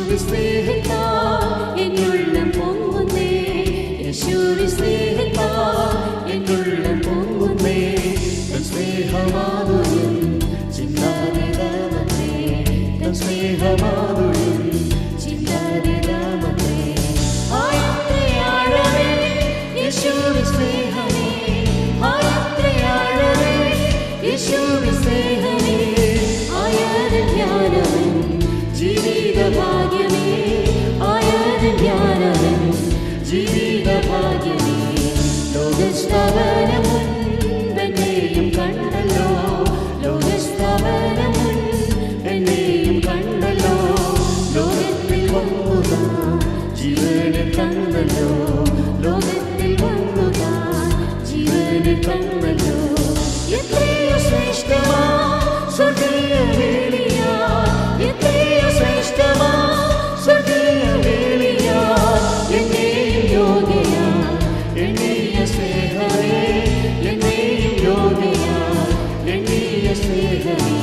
യേശുവി സ്നേഹത്താൽ എന്നുള്ളം പൊങ്ങുന്നേ യേശുവി സ്നേഹത്താൽ എന്നുള്ളം പൊങ്ങുന്നേ തൻ സ്നേഹമാധുര്യം ചിന്താതെ രാമത്തെ തൻ സ്നേഹമാധുര്യം ചിന്താതെ രാമത്തെ ആയത്രയാഴമേ യേശുവി സ്നേഹമേ ആയത്രയാഴമേ യേശുവി സ്നേഹമേ ആയാത ജ്ഞാനമേ ജീവിത ഭാഗ്യമേ ആയാത ജ്ഞാനമേ ജീവിത ഭാഗ്യമേ ലോകസ്ഥാപനമുൻ എന്നെയും കണ്ടല്ലോ ലോകസ്ഥാപനമുൻ എന്നെയും കണ്ടല്ലോ ലോകത്തിൽ വന്നുക ജീവനെ തന്നല്ലോ ലോകത്തിൽ വന്നുക ജീവനെ തന്നല്ലോ എത്രയോ ശ്രേഷ്ഠമാ സ്വർഗീയ വേളിയ എത്രയോ ശ്രേഷ്ഠമാ സ്വർഗീയ വേളിയ എന്നെയും യോഗ്യ എണ്ണീയ സ്നേഹമേ എന്നെയും യോഗ്യ എണ്ണീയ സ്നേഹമേ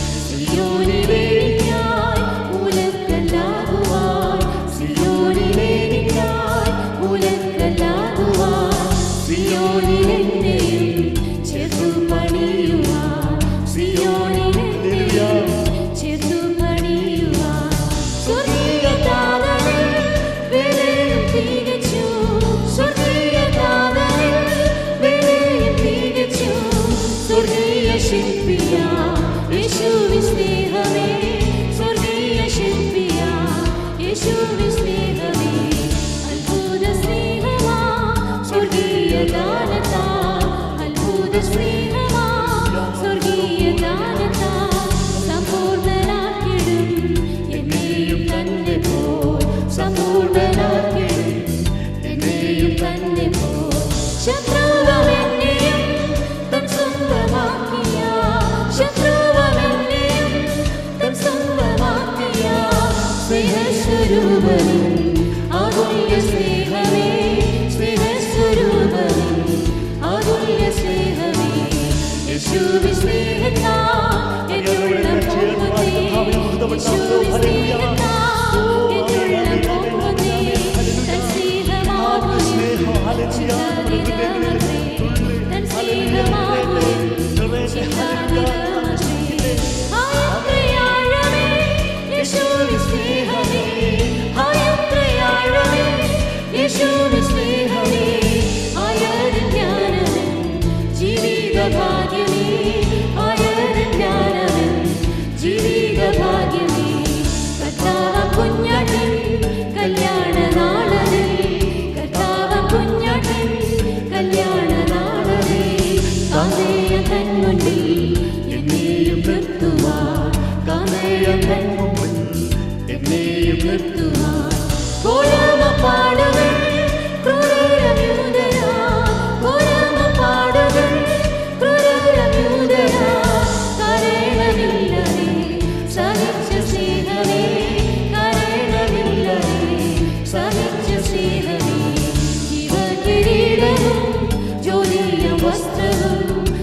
സിയോനിലേക്കായി ഉലക്കല്ലാകുവാൻ സിയോനിലേക്കായി ഉലക്കല്ലാകുവാൻ സിയോനിലെന്നെയും ചേർത്തു പണിയുവാൻ സിയോനിലെന്നെയും ചേർത്തു പണിയുവാൻ സ്വർഗീയ താതനെ വേലയും തികച്ചു സ്വർഗീയ താതനെ വേലയും തികച്ചു സ്വർഗീയ ശില്പിയ യേശുവി സ്നേഹമേ സ്വർഗീയ ശില്പിയ യേശുവി സ്നേഹമേ അത്ഭുത സ്നേഹമാ സ്വർഗീയ ദാനത്താ അത്ഭുത സ്നേഹമാ സ്വർഗീയ ദാനത്താ സമ്പൂർണ്ണനാക്കിടും എന്നെയും തന്നെ പോൽ സമ്പൂർണ്ണനാക്കിടും എന്നെയും തന്നെ പോൽ ശത്രുവമെന്നെയും തൻ സ്വന്തമാക്കിയ ശത്രുവമെന്നെയും തൻ സ്വന്തമാക്കിയ സ്നേഹസ്വരൂപനും അതുല്യ സ്നേഹമേ സ്നേഹസ്വരൂപനും അതുല്യ സ്നേഹമേ യേശുവി സ്നേഹത്താ എന്നുള്ളം പൊങ്ങുന്നേ യേശുവി സ്നേഹത്താ എന്നുള്ളം പൊങ്ങുന്നേ തൻ സ്നേഹമാകുന്നു ചിന്താതിരാമത്തെ തൻ സ്നേഹമാകുന്നു ചിന്താതിരാമത്തെ ആയത്രയാഴമേ യേശുവി സ്നേഹമേ ആയത്രയാഴമേ യേശുവി സ്നേഹമേ ആയത് ജ്ഞാനമേ ജീവിത ഭാഗ്യമേ ആയത് ജ്ഞാനമേ ജീവിത ഭാഗ്യമേ കർത്താവ കുഞ്ഞാട്ടൻ കല്യാണ നാളനെ കർത്താവ കുഞ്ഞാട്ടൻ കല്യാണ നാളനെ കാന്തേയ കൺമുന്നിൽ എന്നെയും നിർത്തുവാൻ കാന്തേയ കൺമുമ്പിൽ എന്നെയും നിർത്തുവാൻ കോലമ പാടുകൾ ക്രൂരമ്യൂതരാ കോലമ പാടുകൾ ക്രൂരമ്യൂതരാ കരേണമില്ലവേ സഹിച്ച സ്നേഹമേ കരേണമില്ലവേ സഹിച്ച സ്നേഹമേ ജീവകിരീടവും ജ്യോതിയ വസ്ത്രവും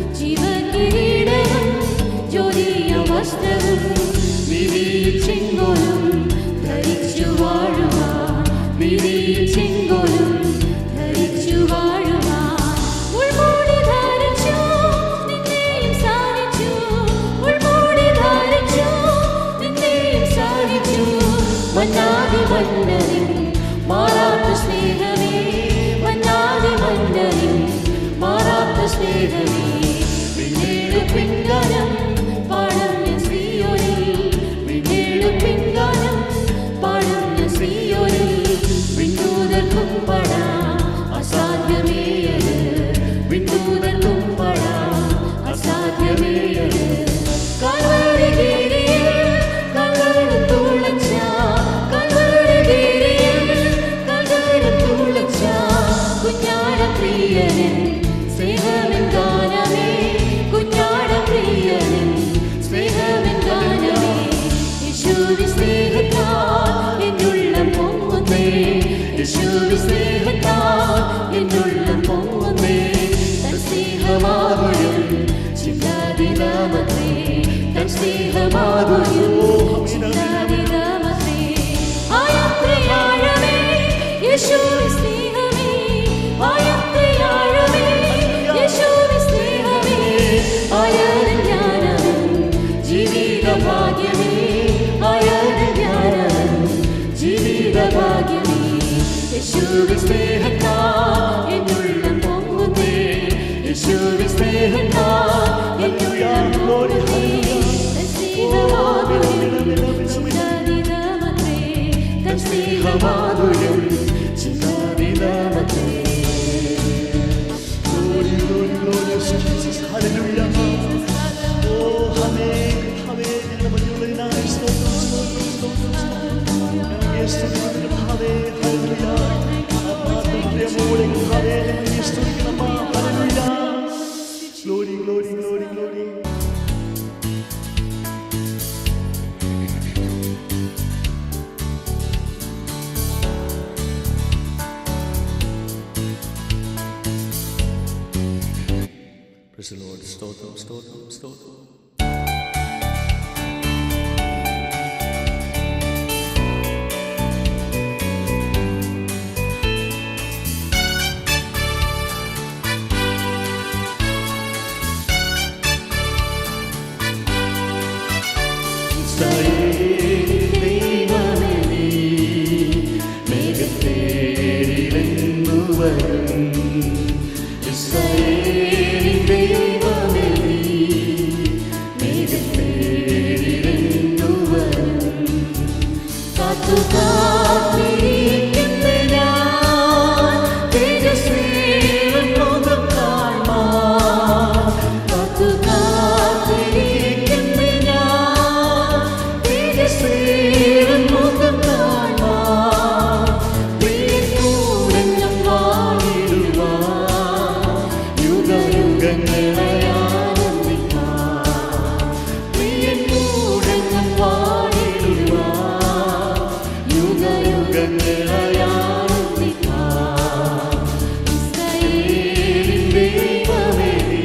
ജീവകിരീടവും ജ്യോതിയ വസ്ത്രവും വിധിയിൽ ചെങ്കോലും ധരിച്ചു വാഴുവാൻ വിധിയിൽ ചെങ്കോലും ധരിച്ചു വാഴുവാൻ ഉൾമൂടി ധരിച്ചു നിന്നെയും സാധിച്ചു ഉൾമൂടി ധരിച്ചു നിന്നെയും സാധിച്ചു മന്നാതി മന്നരിൽ മാറാത്ത സ്നേഹമേ മന്നാതി മന്നരിൽ മാറാത്ത സ്നേഹമേ പിന്നീട് പിൻഗാനം പാടും ഞാൻ ശ്രീയോനിൽ പിന്നീട് പിൻഗാനം പാടും ഞാൻ ശ്രീയോനിൽ വിണ്ണൂതർക്കും പാടാം അസാധ്യമേയത് വിണ്ണൂതർക്കും പാടാം അസാധ്യമേയത് കൽവരി ഗിരിയിൽ കൽവരി തുളച്ച കൽവരി ഗിരിയിൽ കൽവരി തുളച്ച കുഞ്ഞാട പ്രിയനൻ സ്നേഹമെൻ ഗാനമേ കുഞ്ഞാട പ്രിയനൻ സ്നേഹമെൻ ഗാനമേ യേശുവി സ്നേഹത്താൽ എന്നുള്ളം പൊങ്ങുന്നേ യേശുവി സ്നേഹത്താൽ എന്നുള്ളം പൊങ്ങുന്നേ തൻ സ്നേഹമാകും ചിന്താതിരാമത്തെ തൻ സ്നേഹമാകും ചിന്താതിരാമത്തെ യേശുവിൻ സ്നേഹമേ ആഴത്തെ ആഴമേ യേശുവിൻ സ്നേഹമേ ആഴത്തിൻ ജ്ഞാനമേ ജീവിത ഭാഗ്യമേ ആഴത്തിൻ ജ്ഞാനമേ ജീവിത ഭാഗ്യമേ യേശുവിൻ സ്നേഹത്താ എന്നുള്ളം പൊങ്ങുന്നേ യേശുവിൻ സ്നേഹത്താ എന്നുള്ളം പൊങ്ങുന്നേ തൻ സ്നേഹമാധുര്യം ചിന്താതീതമത്രേ തൻ സ്നേഹമാധുര്യം ചിന്താതീതമത്രേ Glory, glory, glorious Jesus. Hallelujah. Oh, Amen. Amen. ഞങ്ങളുടെ മധ്യമുള്ളതിനായി സ്തോത്രം, സ്തോത്രം, സ്തോത്രം, സ്തോത്രം. ഞങ്ങളെ സ്തുതിക്കുന്നു, കർത്താവേ. Hallelujah. ആത്മാർത്ഥ ഹൃദയമോടെ കർത്താവേ, ഞങ്ങളെ സ്തുതിക്കണമേ. Hallelujah. Glory, glory, glory, glory. Praise the Lord. സ്തോത്രം, സ്തോത്രം, സ്തോത്രം. കാത്തു കാത്തിരിക്കുന്ന ഞാൻ തേജസ്വിയുടെ മുഖം കാണാൻ. കാത്തു കാത്തിരിക്കുന്ന ഞാൻ തേജസ്വിയുടെ മുഖം കാണാൻ. പ്രിയനോടെന്നും വാണിടുവാൻ യുഗയുഗങ്ങളെ ആനന്ദിക്കാൻ. പ്രിയനോടെന്നും വാണിടുവാൻ യുഗയുഗങ്ങളെ ആനന്ദിക്കാൻ. ഇസ്രായേലിൻ ദൈവമേ നീ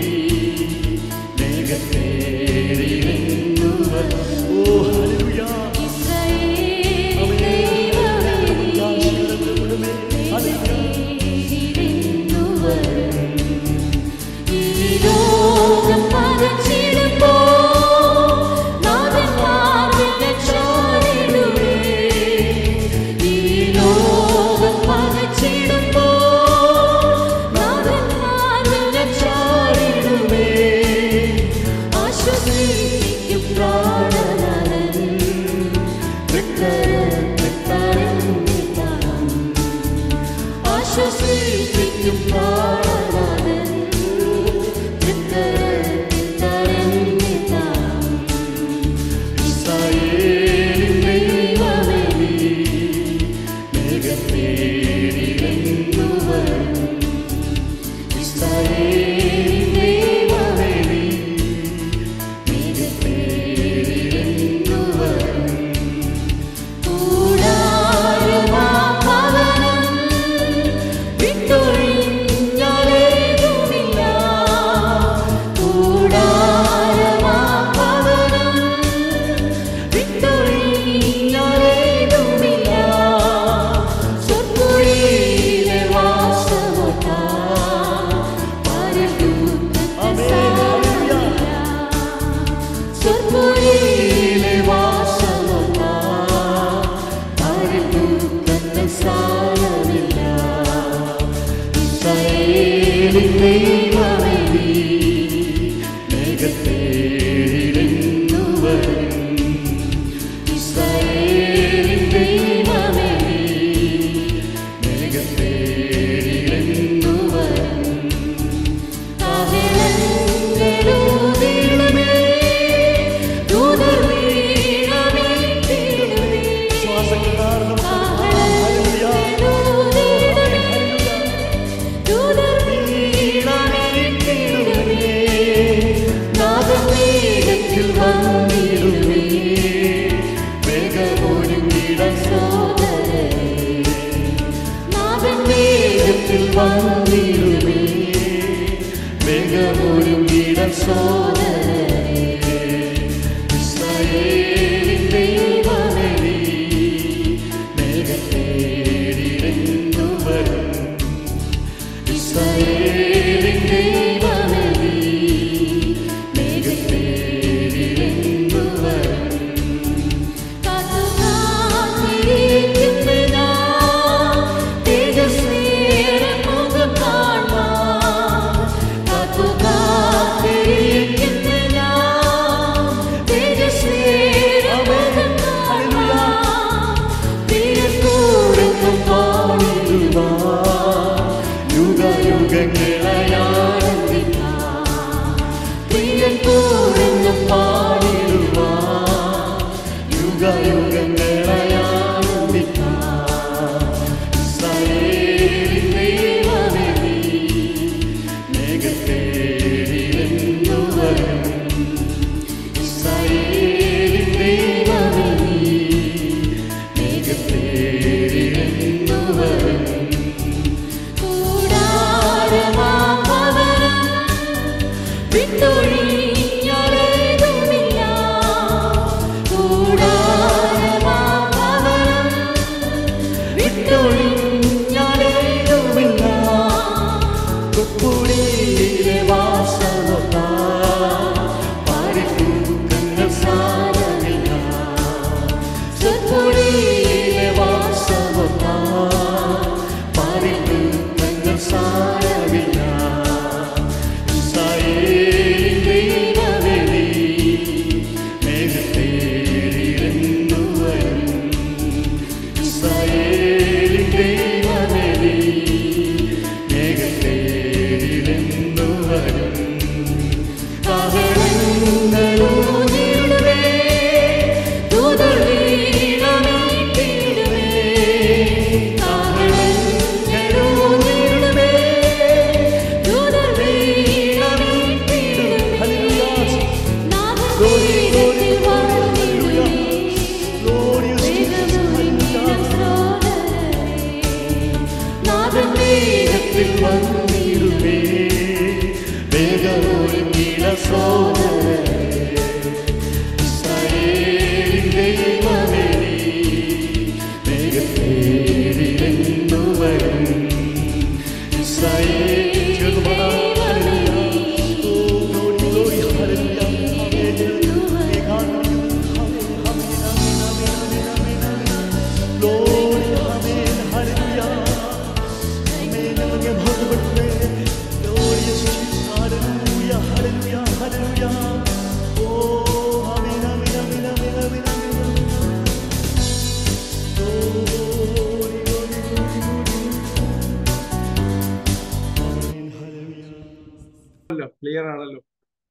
മേഘത്തേറിയെന്നുവർ. Oh, hallelujah. ഇസ്രായേലിൻ ദൈവമേ നീ Hallelujah. മേഘത്തേറിയെന്നുവർ. ഈ ലോകം പതച്ചിടുമ്പോൾ നാഥന്മാർ നിന്നെ ചാരിടുമേ. ഈ ലോകം പതച്ചിടുമ്പോൾ നാഥന്മാർ നിന്നെ ചാരിടുമേ. ആശ്വസിപ്പിക്കും പ്രാണനാഥൻ. തൃക്കരത്തിൽ തരഞ്ഞിട്ടാം. ആശ്വസിപ്പിക്കും പ്രാണനാഥൻ. തൃക്കരത്തിൽ തരഞ്ഞിട്ടാം. ഇസ്രായേലിൻ ദൈവമേ നീ മേഘത്തേറിയെന്നുവർ. ഇസ്രായേലിൻ ദൈവമേ നീ മേഘത്തേറിയെന്നുവർ. കൂടാരമാ ഭവനം വിട്ടൊഴിഞ്ഞാലേതുമില്ല. കൂടാരമാ ഭവനം വിട്ടൊഴിഞ്ഞാലേതുമില്ല. സ്വർഗ്ഗുഴിയിലെ വാസമൊട്ടാൻ പരലൂകത്തെ സാരമില്ല. സ്വർഗ്ഗുഴിയിലെ വാസമൊട്ടാൻ പരലൂകത്തെ സാരമില്ല. ഇസ്രായേലിൻ ദൈവമേ നീ മേഘത്തേറിയെന്നുവർ. ഇസ്രായേലിൻ ദൈവമേ നീ മേഘത്തേറിയെന്നുവർ. കാഹളങ്ങളൂതിടുമേ, ദൂതർ വീണമീട്ടിടുമേ. ശ്വാസങ്ങളാൽ നമുക്ക് Hallelujah. കാഹളങ്ങളൂതിടുമേ, ദൂതർ വീണമീട്ടിടുമേ. നാദം വേഗത്തിൽ വന്നിടുമേ. വേഗമൊരുങ്ങിടാൻ സോദരേ, നാദം വേഗത്തിൽ വന്നിടുമേ. വേഗമൊരുങ്ങിടാൻ സോദരേ, ഇസ്രായേലിൻ ദൈവമേ നീ മേഘത്തേറിയെന്നുവർ. വേഗത്തിൽ വന്നിടുമേ വേഗമൊരുങ്ങിട സോദരേ ഇസ്രായേലിൻ ദൈവമേ നീ വേഗത്തേടിയെന്നു വരും ഇസ്രായേൽ ക്ലിയർ ആണല്ലോ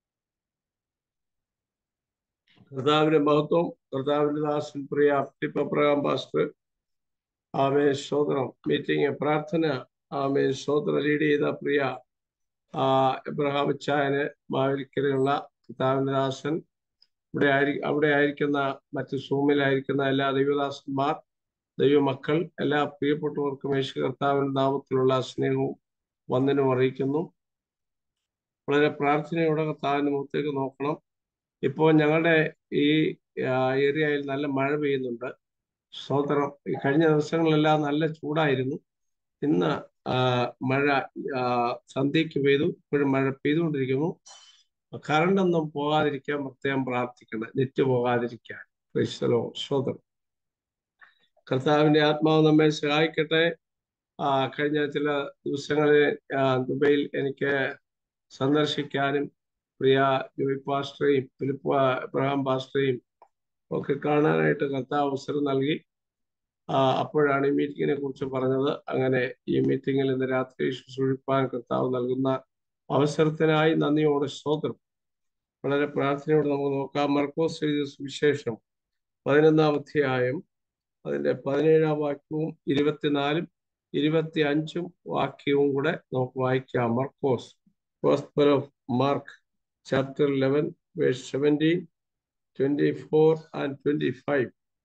കർത്താവിന്റെ മഹത്വം കർത്താവിന്റെ ദാസൻ പ്രിയ അപ്രകാം പാസ്റ്റർ ആമേ സ്തോത്രം മീറ്റിംഗ് പ്രാർത്ഥന ആമേ സ്തോത്രം ലീഡ് ചെയ്ത പ്രിയ ആ എബ്രഹാം ചായന് മാവേലിക്കരയുള്ള കർത്താവിന്റെ ദാസൻ ഇവിടെ ആയി അവിടെ ആയിരിക്കുന്ന മറ്റ് സൂമിലായിരിക്കുന്ന എല്ലാ ദൈവദാസന്മാർ ദൈവമക്കൾ എല്ലാ പ്രിയപ്പെട്ടവർക്കും യേശു കർത്താവിന്റെ നാമത്തിലുള്ള സ്നേഹവും വന്ദനവും അറിയിക്കുന്നു വളരെ പ്രാർത്ഥനയോടെ കർത്താവിന്റെ മുഖത്തേക്ക് നോക്കണം ഇപ്പോൾ ഞങ്ങളുടെ ഈ ആ, ഏരിയയിൽ നല്ല മഴ പെയ്യുന്നുണ്ട് സ്തോത്രം ഈ കഴിഞ്ഞ ദിവസങ്ങളെല്ലാം നല്ല ചൂടായിരുന്നു ഇന്ന് ആ, മഴ ആ, സന്ധ്യയ്ക്ക് പെയ്തു ഇപ്പോഴും മഴ പെയ്തുകൊണ്ടിരിക്കുന്നു കറണ്ട് ഒന്നും പോകാതിരിക്കാൻ പ്രത്യേകം പ്രാർത്ഥിക്കണം നെറ്റ് പോകാതിരിക്കാൻ ക്രിസ്തലോ സ്തോത്രം കർത്താവിന്റെ ആത്മാവ് നമ്മെ സഹായിക്കട്ടെ ആ, കഴിഞ്ഞ ചില ദിവസങ്ങളിൽ ആ, ദുബൈയിൽ എനിക്ക് സന്ദർശിക്കാനും പ്രിയ ജോയ് പാസ്റ്ററെയും ഫിലിപ്പ് എബ്രഹാം പാസ്റ്ററെയും ഒക്കെ കാണാനായിട്ട് കർത്താവ് അവസരം നൽകി ആ, അപ്പോഴാണ് ഈ മീറ്റിങ്ങിനെ കുറിച്ച് പറഞ്ഞത് അങ്ങനെ ഈ മീറ്റിങ്ങിൽ ഇന്ന് രാത്രി ശുശ്രൂഷിപ്പാൻ കർത്താവ് നൽകുന്ന അവസരത്തിനായി നന്ദിയോടെ സ്തോത്രം വളരെ പ്രാർത്ഥനയോടെ നമുക്ക് നോക്കാം മർക്കോസ് എഴുതിയ സുവിശേഷം പതിനൊന്നാം അധ്യായം അതിന്റെ പതിനേഴാം വാക്യവും ഇരുപത്തിനാലും ഇരുപത്തി അഞ്ചും വാക്യവും കൂടെ നമുക്ക് വായിക്കാം മർക്കോസ് Gospel of Mark, chapter 11, verse 17, 24 and 25.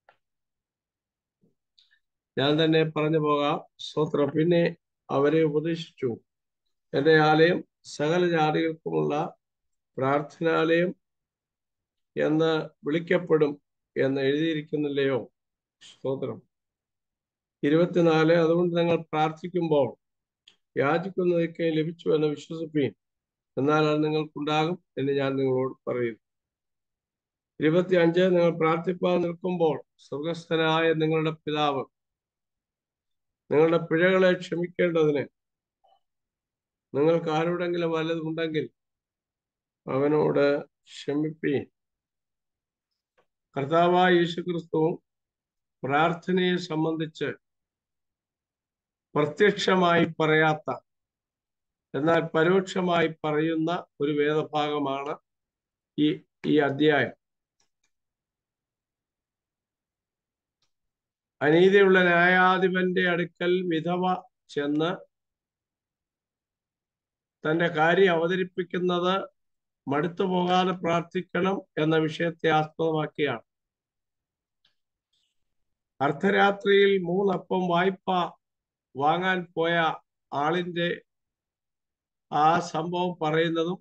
ഞാൻ തന്നെ പറഞ്ഞു പോകാം സ്തോത്രം പിന്നെ അവരെ ഉപദേശിച്ചു എന്റെ ആലയം സകല ജാതികൾക്കുമുള്ള പ്രാർത്ഥനാലയം എന്ന് വിളിക്കപ്പെടും എന്ന് എഴുതിയിരിക്കുന്നില്ലയോ സ്തോത്രം ഇരുപത്തിനാല് അതുകൊണ്ട് നിങ്ങൾ പ്രാർത്ഥിക്കുമ്പോൾ യാചിക്കുന്നതൊക്കെ ലഭിച്ചു എന്ന് വിശ്വസിപ്പീൻ എന്നാൽ അത് നിങ്ങൾക്കുണ്ടാകും എന്ന് ഞാൻ നിങ്ങളോട് പറയുന്നു ഇരുപത്തി അഞ്ച് നിങ്ങൾ പ്രാർത്ഥിപ്പാൻ നിൽക്കുമ്പോൾ സ്വർഗസ്ഥനായ നിങ്ങളുടെ പിതാവ് നിങ്ങളുടെ പിഴകളെ ക്ഷമിക്കേണ്ടതിന് നിങ്ങൾക്ക് ആരോടെങ്കിലും വല്ലതുണ്ടെങ്കിൽ അവനോട് ക്ഷമിപ്പീൻ കർത്താവായ യേശുക്രിസ്തുവും പ്രാർത്ഥനയെ സംബന്ധിച്ച് പ്രത്യക്ഷമായി പറയാത്ത എന്നാൽ പരോക്ഷമായി പറയുന്ന ഒരു വേദഭാഗമാണ് ഈ ഈ അധ്യായം അനീതിയുള്ള ന്യായാധിപന്റെ അടുക്കൽ വിധവ ചെന്ന് തന്റെ കാര്യം അവതരിപ്പിക്കുന്നത് മടുത്തു പോകാതെ പ്രാർത്ഥിക്കണം എന്ന വിഷയത്തെ ആസ്പദമാക്കിയാണ് അർദ്ധരാത്രിയിൽ മൂന്നപ്പം വായ്പ വാങ്ങാൻ പോയ ആളിന്റെ ആ സംഭവം പറയുന്നതും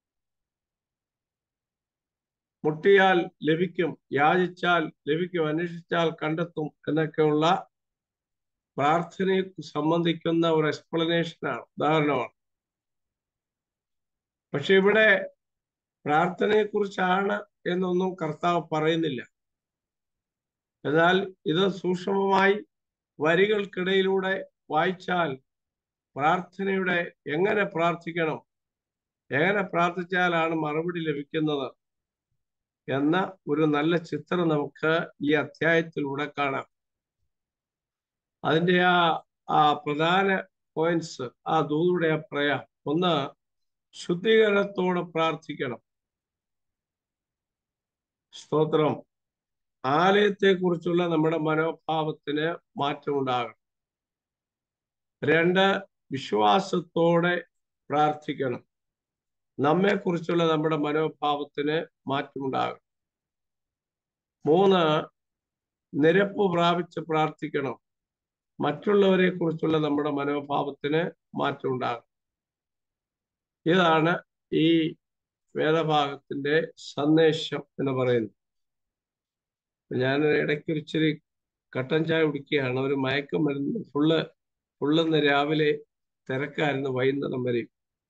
മുട്ടിയാൽ ലഭിക്കും യാചിച്ചാൽ ലഭിക്കും അന്വേഷിച്ചാൽ കണ്ടെത്തും എന്നൊക്കെയുള്ള പ്രാർത്ഥനയെ സംബന്ധിക്കുന്ന ഒരു എക്സ്പ്ലനേഷനാണ് ഉദാഹരണമാണ് പക്ഷെ ഇവിടെ പ്രാർത്ഥനയെ കുറിച്ചാണ് എന്നൊന്നും കർത്താവ് പറയുന്നില്ല എന്നാൽ ഇത് സൂക്ഷ്മമായി വരികൾക്കിടയിലൂടെ വായിച്ചാൽ പ്രാർത്ഥനയുടെ എങ്ങനെ പ്രാർത്ഥിക്കണം എങ്ങനെ പ്രാർത്ഥിച്ചാലാണ് മറുപടി ലഭിക്കുന്നത് എന്ന ഒരു നല്ല ചിത്രം നമുക്ക് ഈ അധ്യായത്തിലൂടെ കാണാം അതിന്റെ ആ ആ പ്രധാന പോയിന്റ്സ് ആ ദൂതയുടെ ആ പ്രയാ ഒന്ന് ശുദ്ധീകരണത്തോടെ പ്രാർത്ഥിക്കണം സ്തോത്രം ആലയത്തെ കുറിച്ചുള്ള നമ്മുടെ മനോഭാവത്തിന് മാറ്റമുണ്ടാകണം രണ്ട് വിശ്വാസത്തോടെ പ്രാർത്ഥിക്കണം നമ്മെ കുറിച്ചുള്ള നമ്മുടെ മനോഭാവത്തിന് മാറ്റമുണ്ടാകണം മൂന്ന് നിരപ്പ് പ്രാപിച്ച് പ്രാർത്ഥിക്കണം മറ്റുള്ളവരെ കുറിച്ചുള്ള നമ്മുടെ മനോഭാവത്തിന് മാറ്റം ഉണ്ടാകും ഇതാണ് ഈ വേദഭാഗത്തിന്റെ സന്ദേശം എന്ന് പറയുന്നത് ഞാൻ ഇടയ്ക്ക് ഒരു ഇച്ചിരി കട്ടൻ ചായ കുടിക്കുകയാണ് ഒരു മയക്കം മരുന്ന് ഫുള്ള് ഫുള്ളെന്ന് രാവിലെ തിരക്കായിരുന്നു വൈകുന്നേരം വരെയും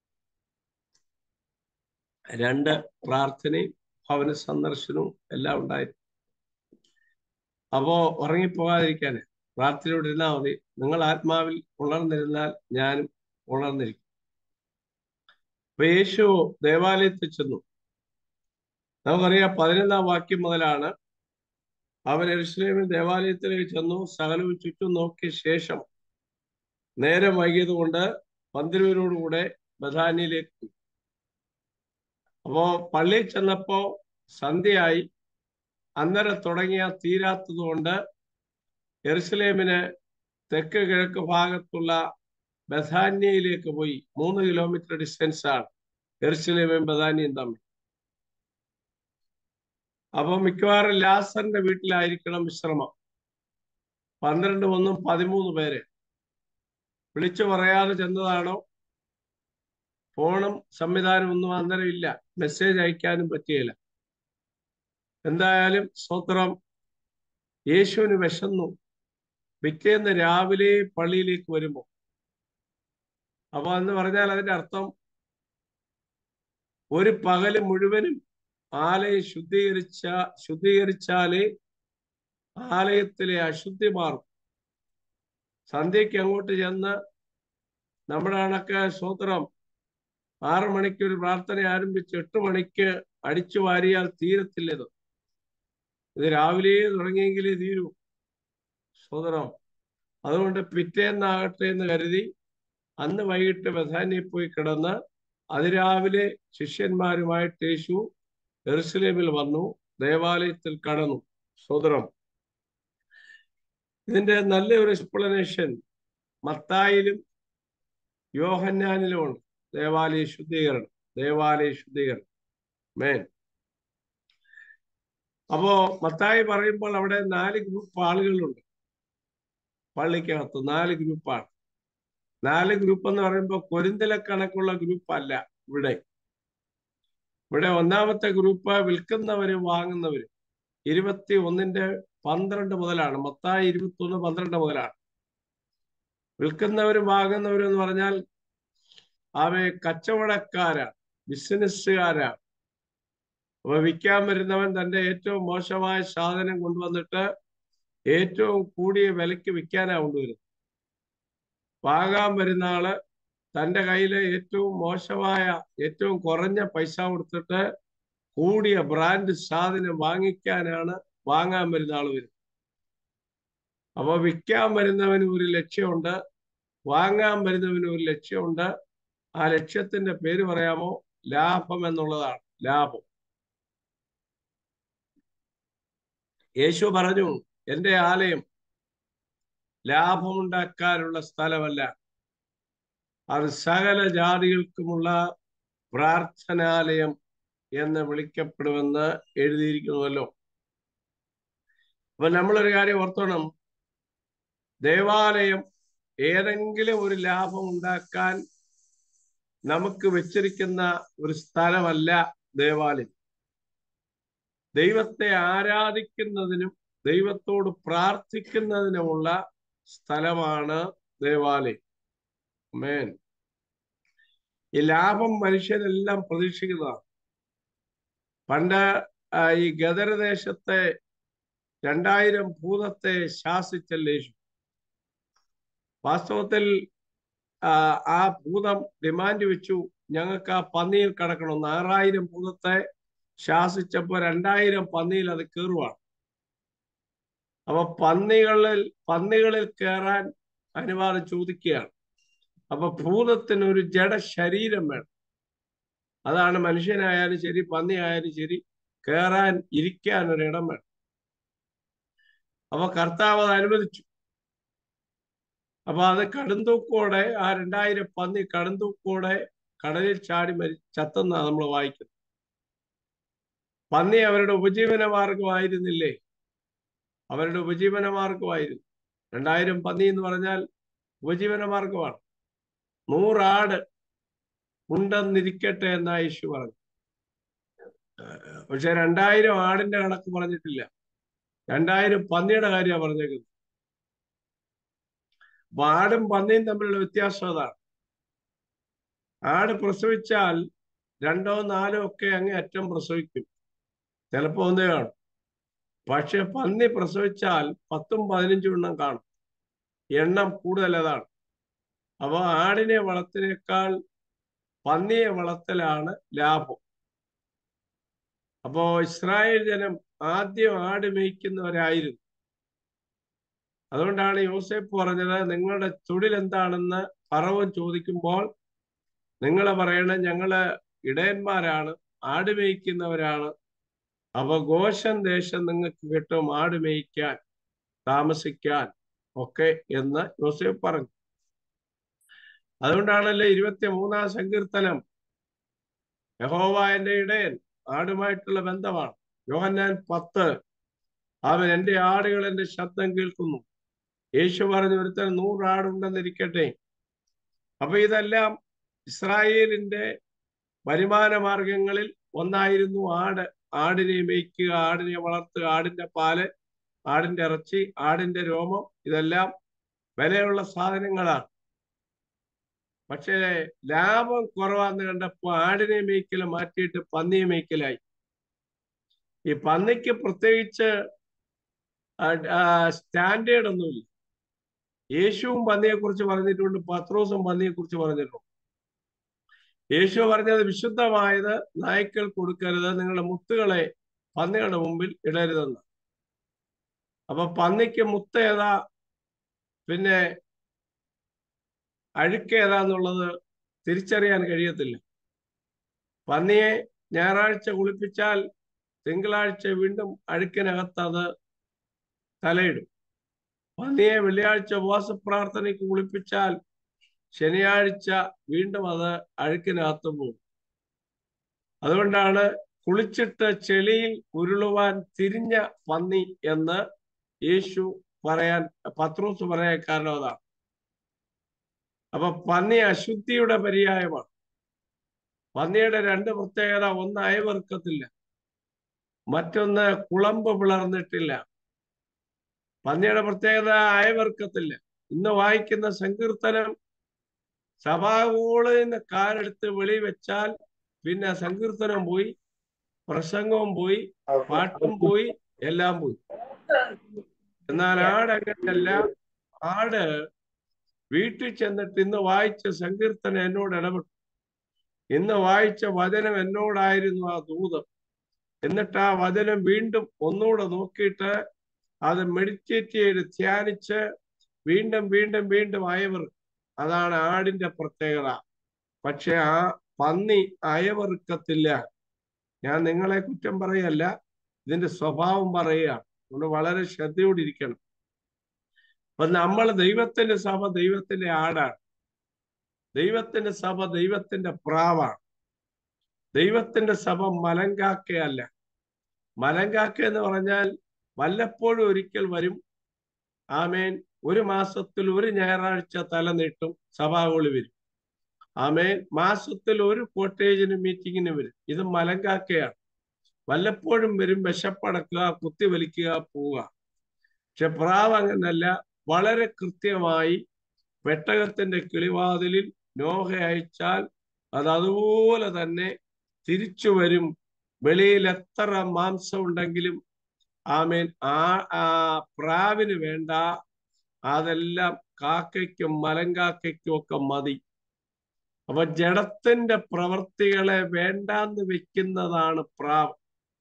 രണ്ട് പ്രാർത്ഥനയും ഭവന സന്ദർശനവും എല്ലാം ഉണ്ടായിരുന്നു അപ്പോ ഉറങ്ങിപ്പോകാതിരിക്കാൻ പ്രാർത്ഥനയോട് ഇരുന്നാൽ മതി നിങ്ങൾ ആത്മാവിൽ ഉണർന്നിരുന്നാൽ ഞാനും ഉണർന്നിരിക്കും അപ്പൊ യേശു ദേവാലയത്തിൽ ചെന്നു നമുക്കറിയാം പതിനൊന്നാം വാക്യം മുതലാണ് അവൻ എരുസലേമിൽ ദേവാലയത്തിലേക്ക് ചെന്നു സകലവും ചുറ്റും നോക്കിയ ശേഷം നേരം വൈകിയത് കൊണ്ട് പന്തിരുവരോടുകൂടെ ബഥാനിയിലേക്ക് പോയി അപ്പോ പള്ളിയിൽ ചെന്നപ്പോ സന്ധ്യയായി അന്നേരം തുടങ്ങിയ തീരാത്തത് കൊണ്ട് എറുസലേമിന് തെക്ക് കിഴക്ക് ഭാഗത്തുള്ള ബഥാന്യയിലേക്ക് പോയി മൂന്ന് കിലോമീറ്റർ ഡിസ്റ്റൻസ് ആണ് എറുസലേമും ബഥാനിയും തമ്മിൽ അപ്പൊ മിക്കവാറും ലാസറിന്റെ വീട്ടിലായിരിക്കണം വിശ്രമം പന്ത്രണ്ട് ഒന്നും പതിമൂന്ന് പേര് വിളിച്ചു പറയാതെ ചെന്നതാണോ ഫോണും സംവിധാനം ഒന്നും അന്നേരം ഇല്ല മെസ്സേജ് അയക്കാനും പറ്റിയില്ല എന്തായാലും സ്വത്രം യേശുവിന് വിശന്നു പിറ്റേന്ന് രാവിലെ പള്ളിയിലേക്ക് വരുമ്പോ അപ്പൊ എന്ന് പറഞ്ഞാൽ അതിന്റെ അർത്ഥം ഒരു പകല് മുഴുവനും ആലയം ശുദ്ധീകരിച്ച ശുദ്ധീകരിച്ചാലേ ആലയത്തിലെ അശുദ്ധി മാറും സന്ധ്യയ്ക്ക് അങ്ങോട്ട് ചെന്ന് നമ്മുടെ കണക്ക് സ്വത്രം ആറു മണിക്ക് ഒരു പ്രാർത്ഥന ആരംഭിച്ച് എട്ട് മണിക്ക് അടിച്ചു വാരിയാൽ തീരത്തില്ലത് ഇത് രാവിലെ തുടങ്ങിയെങ്കിലേ തീരൂ സ്വതന്ത്രം അതുകൊണ്ട് പിറ്റേന്നാകട്ടെ എന്ന് കരുതി അന്ന് വൈകിട്ട് ബഥാനിയിൽ പോയി കിടന്ന് അതിരാവിലെ ശിഷ്യന്മാരുമായിട്ട് യേശു എറുസലേമിൽ വന്നു ദേവാലയത്തിൽ കടന്നു സ്വതന്ത്രം ഇതിന്റെ നല്ല ഒരു എക്സ്പ്ലനേഷൻ മത്തായിലും യോഹന്നാനിലും ഉണ്ട് ദേവാലയ ശുദ്ധീകരണം ദേവാലയ ശുദ്ധീകരണം മേൻ അപ്പോ മത്തായി പറയുമ്പോൾ അവിടെ നാല് ഗ്രൂപ്പ് ആളുകളുണ്ട് പള്ളിക്കകത്ത് നാല് ഗ്രൂപ്പാണ് നാല് ഗ്രൂപ്പ് എന്ന് പറയുമ്പോൾ കൊരിന്തല കണക്കുള്ള ഗ്രൂപ്പ് അല്ല ഇവിടെ ഇവിടെ ഒന്നാമത്തെ ഗ്രൂപ്പ് വിൽക്കുന്നവരും വാങ്ങുന്നവരും ഇരുപത്തി ഒന്നിന്റെ പന്ത്രണ്ട് മുതലാണ് മത്തായി ഇരുപത്തി ഒന്ന് പന്ത്രണ്ട് മുതലാണ് വിൽക്കുന്നവരും വാങ്ങുന്നവരും എന്ന് പറഞ്ഞാൽ അവയെ കച്ചവടക്കാരാണ് ബിസിനസ്സുകാരാണ് അപ്പൊ വിൽക്കാൻ വരുന്നവൻ തന്റെ ഏറ്റവും മോശമായ സാധനം കൊണ്ടുവന്നിട്ട് ഏറ്റവും കൂടിയ വിലയ്ക്ക് വിൽക്കാനാ കൊണ്ടുവരുന്നത് വാങ്ങാൻ വരുന്ന ആള് തന്റെ കയ്യിലെ ഏറ്റവും മോശമായ ഏറ്റവും കുറഞ്ഞ പൈസ കൊടുത്തിട്ട് കൂടിയ ബ്രാൻഡ് സാധനം വാങ്ങിക്കാനാണ് വാങ്ങാൻ വരുന്ന ആൾ വരുന്നത് അപ്പൊ വിൽക്കാൻ വരുന്നവന് ഒരു ലക്ഷ്യമുണ്ട് വാങ്ങാൻ വരുന്നവന് ഒരു ലക്ഷ്യമുണ്ട് ആ ലക്ഷ്യത്തിന്റെ പേര് പറയാമോ ലാഭം എന്നുള്ളതാണ് ലാഭം യേശു പറഞ്ഞു എന്റെ ആലയം ലാഭമുണ്ടാക്കാനുള്ള സ്ഥലമല്ല അത് സകല ജാതികൾക്കുമുള്ള പ്രാർത്ഥനാലയം എന്ന് വിളിക്കപ്പെടുമെന്ന് എഴുതിയിരിക്കുന്നുവല്ലോ അപ്പൊ നമ്മളൊരു കാര്യം ഓർത്തോണം ദേവാലയം ഏതെങ്കിലും ഒരു ലാഭം ഉണ്ടാക്കാൻ നമുക്ക് വെച്ചിരിക്കുന്ന ഒരു സ്ഥലമല്ല ദേവാലയം ദൈവത്തെ ആരാധിക്കുന്നതിനും ദൈവത്തോട് പ്രാർത്ഥിക്കുന്നതിനുമുള്ള സ്ഥലമാണ് ദേവാലയം മേൻ ഈ ലാഭം മനുഷ്യരെല്ലാം പ്രതീക്ഷിക്കുന്നതാണ് പണ്ട് ഈ ഗദരദേശത്തെ രണ്ടായിരം ഭൂതത്തെ ശാസിച്ചല്ലേ യേശു വാസ്തവത്തിൽ ആ ഭൂതം ഡിമാൻഡ് വെച്ചു ഞങ്ങൾക്ക് ആ പന്നിയിൽ കിടക്കണം ആറായിരം ഭൂതത്തെ ശാസിച്ചപ്പോ രണ്ടായിരം പന്നിയിൽ അത് കയറുവാണ് അപ്പൊ പന്നികളിൽ പന്നികളിൽ കയറാൻ അനുവാദം ചോദിക്കുകയാണ് അപ്പൊ ഭൂതത്തിന് ഒരു ജഡ ശരീരം വേണം അതാണ് മനുഷ്യനായാലും ശരി പന്നി ആയാലും ശരി കയറാൻ ഇരിക്കാൻ ഒരിടം വേണം അപ്പൊ കർത്താവ് അത് അനുവദിച്ചു അപ്പൊ അത് കടുന്തൂക്കോടെ ആ രണ്ടായിരം പന്നി കടുന്തൂക്കോടെ കടലിൽ ചാടി മരി ചത്തെന്നാ നമ്മൾ വായിക്കുന്നത് പന്നി അവരുടെ ഉപജീവന മാർഗമായിരുന്നില്ലേ അവരുടെ ഉപജീവന മാർഗമായിരുന്നു രണ്ടായിരം പന്നി എന്ന് പറഞ്ഞാൽ ഉപജീവന മാർഗമാണ് നൂറാട് ഉണ്ടെന്നിരിക്കട്ടെ എന്നാ യേശു പറഞ്ഞു പക്ഷെ രണ്ടായിരം ആടിന്റെ കണക്ക് പറഞ്ഞിട്ടില്ല രണ്ടായിരം പന്നിയുടെ കാര്യമാണ് പറഞ്ഞേക്കുന്നത് അപ്പൊ ആടും പന്നിയും തമ്മിലുള്ള വ്യത്യാസം അതാണ് ആട് പ്രസവിച്ചാൽ രണ്ടോ നാലോ ഒക്കെ അങ്ങേ അറ്റം പ്രസവിക്കും ചിലപ്പോ ഒന്നേ കാണും പക്ഷെ പന്നി പ്രസവിച്ചാൽ പത്തും പതിനഞ്ചും എണ്ണം കാണും എണ്ണം കൂടുതൽ അതാണ് അപ്പൊ ആടിനെ വളർത്തിനേക്കാൾ പന്നിയെ വളർത്തലാണ് ലാഭം അപ്പോ ഇസ്രായേൽ ജനം ആദ്യം ആട് മേയ്ക്കുന്നവരായിരുന്നു അതുകൊണ്ടാണ് യോസേഫ് പറഞ്ഞത് നിങ്ങളുടെ തൊഴിൽ എന്താണെന്ന് പറവൻ ചോദിക്കുമ്പോൾ നിങ്ങൾ പറയണ ഞങ്ങള് ഇടയന്മാരാണ് ആട് മേയ്ക്കുന്നവരാണ് അപ്പൊ ഗോഷൻ ദേശം നിങ്ങൾക്ക് കിട്ടും ആട് മേയ്ക്കാൻ താമസിക്കാൻ ഒക്കെ എന്ന് യോസേഫ് പറഞ്ഞു അതുകൊണ്ടാണല്ലോ ഇരുപത്തി മൂന്നാം സങ്കീർത്തനം യഹോവ എന്റെ ഇടയൻ ആടുമായിട്ടുള്ള ബന്ധമാണ് യോഹന്നാൻ പത്ത് അവൻ എന്റെ ആടുകൾ എന്റെ ശബ്ദം കേൾക്കുന്നു യേശു പറഞ്ഞു ഒരുത്തൻ നൂറ് ആടുണ്ടെന്നിരിക്കട്ടെ അപ്പൊ ഇതെല്ലാം ഇസ്രായേലിന്റെ വരുമാന മാർഗങ്ങളിൽ ഒന്നായിരുന്നു ആട് ആടിനെ മേയ്ക്കുക ആടിനെ വളർത്തുക ആടിന്റെ പാല് ആടിന്റെ ഇറച്ചി ആടിന്റെ രോമം ഇതെല്ലാം വിലയുള്ള സാധനങ്ങളാണ് പക്ഷേ ലാഭം കുറവാന്ന് കണ്ടപ്പോ ആടിനെ മേയ്ക്കൽ മാറ്റിയിട്ട് പന്നിയെ മേയ്ക്കലായി ഈ പന്നിക്ക് പ്രത്യേകിച്ച് സ്റ്റാൻഡേർഡ് ഒന്നുമില്ല യേശുവും പന്നിയെ കുറിച്ച് പറഞ്ഞിട്ടുണ്ട് പത്രോസും പന്നിയെ കുറിച്ച് പറഞ്ഞിട്ടുണ്ട് യേശു പറഞ്ഞത് വിശുദ്ധമായത് നായ്ക്കൾ കൊടുക്കരുത് നിങ്ങളുടെ മുത്തുകളെ പന്നികളുടെ മുമ്പിൽ ഇടരുതെന്ന് അപ്പൊ പന്നിക്ക് മുത്ത് ഏതാ പിന്നെ അഴുക്ക് ഏതാന്നുള്ളത് തിരിച്ചറിയാൻ കഴിയത്തില്ല പന്നിയെ ഞായറാഴ്ച കുളിപ്പിച്ചാൽ തിങ്കളാഴ്ച വീണ്ടും അഴുക്കിനകത്ത് അത് തലയിടും പന്നിയെ വെള്ളിയാഴ്ച ഉപവാസ പ്രാർത്ഥനയ്ക്ക് കുളിപ്പിച്ചാൽ ശനിയാഴ്ച വീണ്ടും അത് അഴുക്കിനകത്ത് പോകും അതുകൊണ്ടാണ് കുളിച്ചിട്ട് ചെളിയിൽ ഉരുളുവാൻ തിരിഞ്ഞ പന്നി എന്ന് യേശു പറയാൻ പത്രോസ് പറയാൻ കാരണം അതാണ് അപ്പൊ പന്നി അശുദ്ധിയുടെ പര്യായമാണ് പന്നിയുടെ രണ്ട് പ്രത്യേകത ഒന്ന് അയവർക്കത്തില്ല മറ്റൊന്ന് കുളമ്പ് പിളർന്നിട്ടില്ല പന്നിയുടെ പ്രത്യേകത അയവർക്കത്തില്ല ഇന്ന് വായിക്കുന്ന സങ്കീർത്തനം സഭാകോളിൽ നിന്ന് കാലെടുത്ത് വെളി വെച്ചാൽ പിന്നെ സങ്കീർത്തനം പോയി പ്രസംഗവും പോയി പാട്ടും പോയി എല്ലാം പോയി എന്നാൽ ആട് അങ്ങനെയല്ല ആട് വീട്ടിൽ ചെന്നിട്ട് ഇന്ന് വായിച്ച സങ്കീർത്തനം എന്നോട് ഇടപെട്ടു ഇന്ന് വായിച്ച വചനം എന്നോടായിരുന്നു ആ ദൂതം എന്നിട്ട് ആ വചനം വീണ്ടും ഒന്നുകൂടെ നോക്കിയിട്ട് അത് മെഡിറ്റേറ്റ് ചെയ്ത് ധ്യാനിച്ച് വീണ്ടും വീണ്ടും വീണ്ടും അയവർ അതാണ് ആടിന്റെ പ്രത്യേകത പക്ഷെ ആ പന്നി അയവറുക്കത്തില്ല ഞാൻ നിങ്ങളെ കുറ്റം പറയല്ല ഇതിന്റെ സ്വഭാവം പറയുകയാണ് അതുകൊണ്ട് വളരെ ശ്രദ്ധയോടിരിക്കണം അപ്പൊ നമ്മൾ ദൈവത്തിന്റെ സഭ ദൈവത്തിന്റെ ആടാണ് ദൈവത്തിന്റെ സഭ ദൈവത്തിന്റെ പ്രാവാണ് ദൈവത്തിന്റെ സഭ മലങ്കാക്കയല്ല മലങ്കാക്ക എന്ന് പറഞ്ഞാൽ വല്ലപ്പോഴും ഒരിക്കൽ വരും ആമേൻ ഒരു മാസത്തിൽ ഒരു ഞായറാഴ്ച തല നീട്ടും സഭാകുളി വരും ആമേൻ മാസത്തിൽ ഒരു കോട്ടേജിന് മീറ്റിങ്ങിന് വരും ഇത് മലങ്കാക്കയാണ് വല്ലപ്പോഴും വരും വിശപ്പടക്കുക കുത്തിവലിക്കുക പോവുക പക്ഷെ പ്രാവ് അങ്ങനല്ല വളരെ കൃത്യമായി പെട്ടകത്തിന്റെ കിളിവാതിലിൽ നോഹ അയച്ചാൽ അത് അതുപോലെ തന്നെ തിരിച്ചു വരും വെളിയിൽ എത്ര മാംസം ഉണ്ടെങ്കിലും ആമേൻ ആ ആ പ്രാവിന് വേണ്ട അതെല്ലാം കാക്കയ്ക്കും മലങ്കാക്കയ്ക്കും ഒക്കെ മതി അപ്പൊ ജഡത്തിന്റെ പ്രവർത്തികളെ വേണ്ടാന്ന് വെക്കുന്നതാണ് പ്രാവ്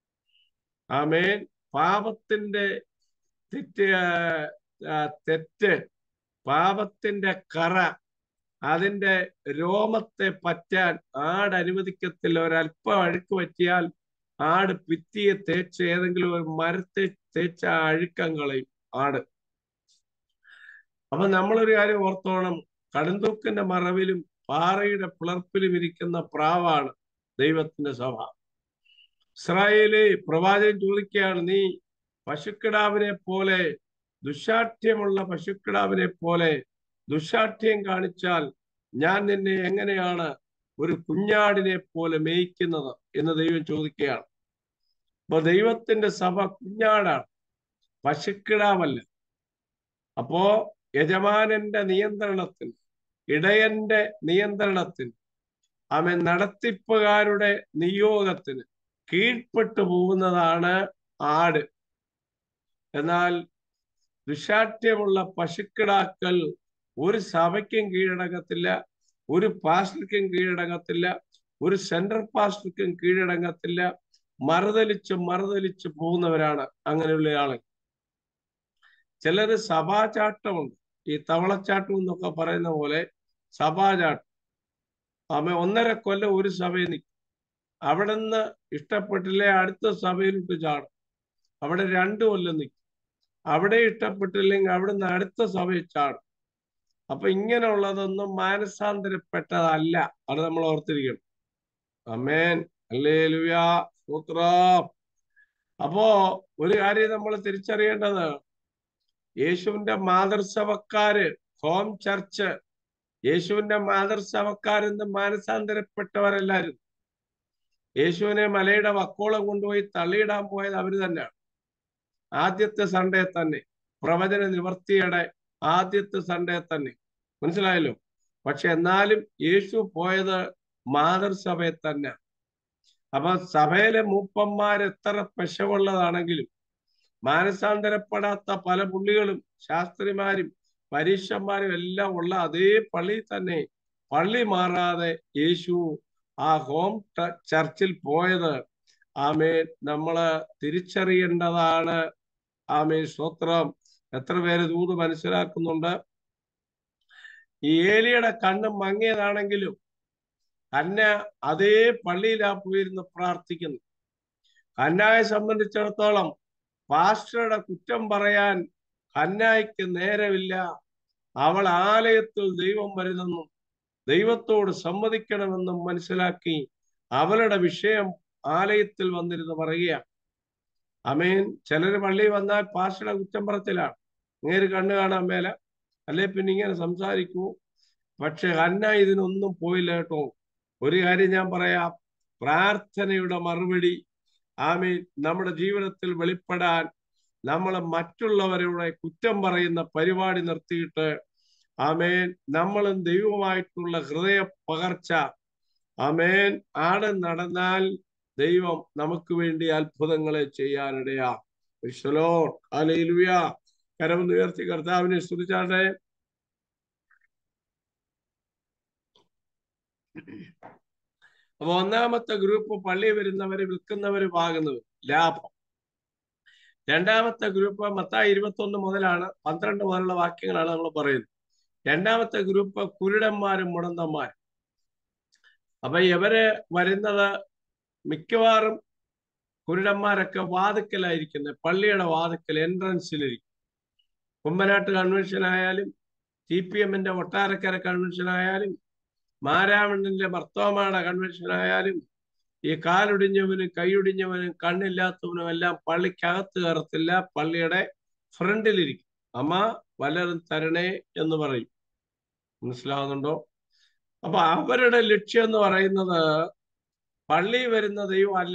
ആമേൻ പാപത്തിന്റെ തെറ്റ് തെറ്റ് പാപത്തിന്റെ കറ അതിന്റെ രോമത്തെ പറ്റാൻ ആട് അനുവദിക്കത്തില്ല ഒരല്പം അഴുക്ക് പറ്റിയാൽ ആട് ഭിത്തിയെ തേച്ച് ഏതെങ്കിലും ഒരു മരത്തെ തേച്ച അഴുക്കം കളയും ആട് അപ്പൊ നമ്മളൊരു കാര്യം ഓർത്തോണം കടുന്തൂക്കിന്റെ മറവിലും പാറയുടെ പിളർപ്പിലും ഇരിക്കുന്ന പ്രാവാണ് ദൈവത്തിന്റെ സഭ ഇസ്രായേല് പ്രവാചകൻ ചോദിക്കുകയാണ് നീ പശുക്കിടാവിനെ പോലെ ദുശാഠ്യമുള്ള പശുക്കിടാവിനെ പോലെ ദുശാഠ്യം കാണിച്ചാൽ ഞാൻ നിന്നെ എങ്ങനെയാണ് ഒരു കുഞ്ഞാടിനെ പോലെ മേയ്ക്കുന്നത് എന്ന് ദൈവം ചോദിക്കുകയാണ് അപ്പൊ ദൈവത്തിന്റെ സഭ കുഞ്ഞാടാണ് പശുക്കിടാവല്ല അപ്പോ യജമാനന്റെ നിയന്ത്രണത്തിന് ഇടയന്റെ നിയന്ത്രണത്തിന് അവൻ നടത്തിപ്പുകാരുടെ നിയോഗത്തിന് കീഴ്പ്പെട്ടു പോകുന്നതാണ് ആട് എന്നാൽ ദുശാഠ്യമുള്ള പശുക്കിടാക്കൾ ഒരു സഭയ്ക്കും കീഴടങ്ങത്തില്ല ഒരു പാസ്റ്റർക്കും കീഴടങ്ങത്തില്ല ഒരു സെൻട്രൽ പാസ്റ്റർക്കും കീഴടങ്ങത്തില്ല മറുതലിച്ച് മറുതലിച്ച് പോകുന്നവരാണ് അങ്ങനെയുള്ള ആളെ ചിലര് സഭാചാട്ടമുണ്ട് ഈ തവളച്ചാട്ടം എന്നൊക്കെ പറയുന്ന പോലെ സഭാചാട്ടം അമ്മ ഒന്നര കൊല്ലം ഒരു സഭയിൽ നിൽക്കും അവിടെ നിന്ന് ഇഷ്ടപ്പെട്ടില്ലേ അടുത്ത സഭയിലിട്ട് ചാടും അവിടെ രണ്ടു കൊല്ലം നിൽക്കും അവിടെ ഇഷ്ടപ്പെട്ടില്ലെങ്കിൽ അവിടെ നിന്ന് അടുത്ത സഭയിൽ ചാടും അപ്പൊ ഇങ്ങനെയുള്ളതൊന്നും മാനസാന്തരപ്പെട്ടതല്ല അത് നമ്മൾ ഓർത്തിരിക്കണം അമേൻ അല്ലേ ലുയാ സൂത്രം അപ്പോ ഒരു കാര്യം നമ്മൾ തിരിച്ചറിയേണ്ടത് യേശുവിന്റെ മാതൃസഭക്കാര് ഹോം ചർച്ച് യേശുവിന്റെ മാതൃസഭക്കാരെന്ന് മാനസാന്തരപ്പെട്ടവരെല്ലാരും യേശുവിനെ മലയുടെ വക്കോളം കൊണ്ടുപോയി തള്ളിയിടാൻ പോയത് അവര് തന്നെയാണ് ആദ്യത്തെ സൺഡേ തന്നെ പ്രവചന നിവർത്തിയുടെ ആദ്യത്തെ സൺഡേ തന്നെ മനസ്സിലായല്ലോ പക്ഷെ എന്നാലും യേശു പോയത് മാതൃസഭയെ തന്നെ അപ്പൊ സഭയിലെ മൂപ്പന്മാർ എത്ര പെശവുള്ളതാണെങ്കിലും മാനസാന്തരപ്പെടാത്ത പല പുള്ളികളും ശാസ്ത്രിമാരും പരീക്ഷന്മാരും എല്ലാം ഉള്ള അതേ പള്ളി തന്നെ പള്ളി മാറാതെ യേശു ആ ഹോം ചർച്ചിൽ പോയത് ആമേ നമ്മള് തിരിച്ചറിയേണ്ടതാണ് ആമേ സ്വത്രം എത്ര പേര് ദൂത് മനസ്സിലാക്കുന്നുണ്ട് ഈ ഏലിയുടെ കണ്ണ് മങ്ങിയതാണെങ്കിലും ഹന്ന അതേ പള്ളിയിലാ പോയിരുന്ന് പ്രാർത്ഥിക്കുന്നു ഹന്നായെ സംബന്ധിച്ചിടത്തോളം പാസ്റ്ററുടെ കുറ്റം പറയാൻ ഹന്നായ്ക്ക് നേരമില്ല അവൾ ആലയത്തിൽ ദൈവം വരുന്നെന്നും ദൈവത്തോട് സമ്മതിക്കണമെന്നും മനസ്സിലാക്കി അവളുടെ വിഷയം ആലയത്തിൽ വന്നിരുന്ന് പറയുകയാണ് അമേൻ ചിലര് പള്ളി വന്നാൽ പാസ്റ്ററുടെ കുറ്റം പറച്ചിലാണ് ഇങ്ങനെ കണ്ണു കാണാൻ മേല അല്ലെ പിന്നെ ഇങ്ങനെ സംസാരിക്കൂ പക്ഷെ ഹന്ന ഇതിനൊന്നും പോയില്ല കേട്ടോ ഒരു കാര്യം ഞാൻ പറയാം പ്രാർത്ഥനയുടെ മറുപടി ആമീൻ നമ്മുടെ ജീവിതത്തിൽ വെളിപ്പെടാൻ നമ്മൾ മറ്റുള്ളവരുടെ കുറ്റം പറയുന്ന പരിപാടി നിർത്തിയിട്ട് ആമേൻ നമ്മളും ദൈവമായിട്ടുള്ള ഹൃദയ പകർച്ച ആമേൻ ആണ് നടന്നാൽ ദൈവം നമുക്ക് വേണ്ടി അത്ഭുതങ്ങളെ ചെയ്യാനിടയാ വിശ്വലോൺ അലയിലുയ കരമൊന്ന് ഉയർത്തി കർത്താവിനെ സ്തുതിച്ചാട്ടെ അപ്പൊ ഒന്നാമത്തെ ഗ്രൂപ്പ് പള്ളി വരുന്നവര് വിൽക്കുന്നവര് വാങ്ങുന്നവർ ലാഭം രണ്ടാമത്തെ ഗ്രൂപ്പ് മത്തായി ഇരുപത്തൊന്ന് മുതലാണ് പന്ത്രണ്ട് മുതലുള്ള വാക്യങ്ങളാണ് നമ്മൾ പറയുന്നത് രണ്ടാമത്തെ ഗ്രൂപ്പ് കുരുടന്മാരും മുടന്തന്മാരും അപ്പൊ ഇവര് വരുന്നത് മിക്കവാറും കുരുടന്മാരൊക്കെ വാതുക്കലായിരിക്കുന്നത് പള്ളിയുടെ വാതുക്കൽ എൻട്രൻസിലിരിക്കും കുമ്പനാട്ട് കൺവെൻഷൻ ആയാലും ടി പി എമ്മിന്റെ ഒട്ടാരക്കര കൺവെൻഷൻ ആയാലും മാരാമണ്ണന്റെ മർത്തോമാട കൺവെൻഷൻ ആയാലും ഈ കാലൊടിഞ്ഞവനും കൈയൊടിഞ്ഞവനും കണ്ണില്ലാത്തവനും എല്ലാം പള്ളിക്കകത്ത് കയറത്തില്ല പള്ളിയുടെ ഫ്രണ്ടിലിരിക്കും അമ്മ വല്ലതും തരണേ എന്ന് പറയും മനസ്സിലാവുന്നുണ്ടോ അപ്പൊ അവരുടെ ലക്ഷ്യം എന്ന് പറയുന്നത് പള്ളി വരുന്ന ദൈവം അല്ല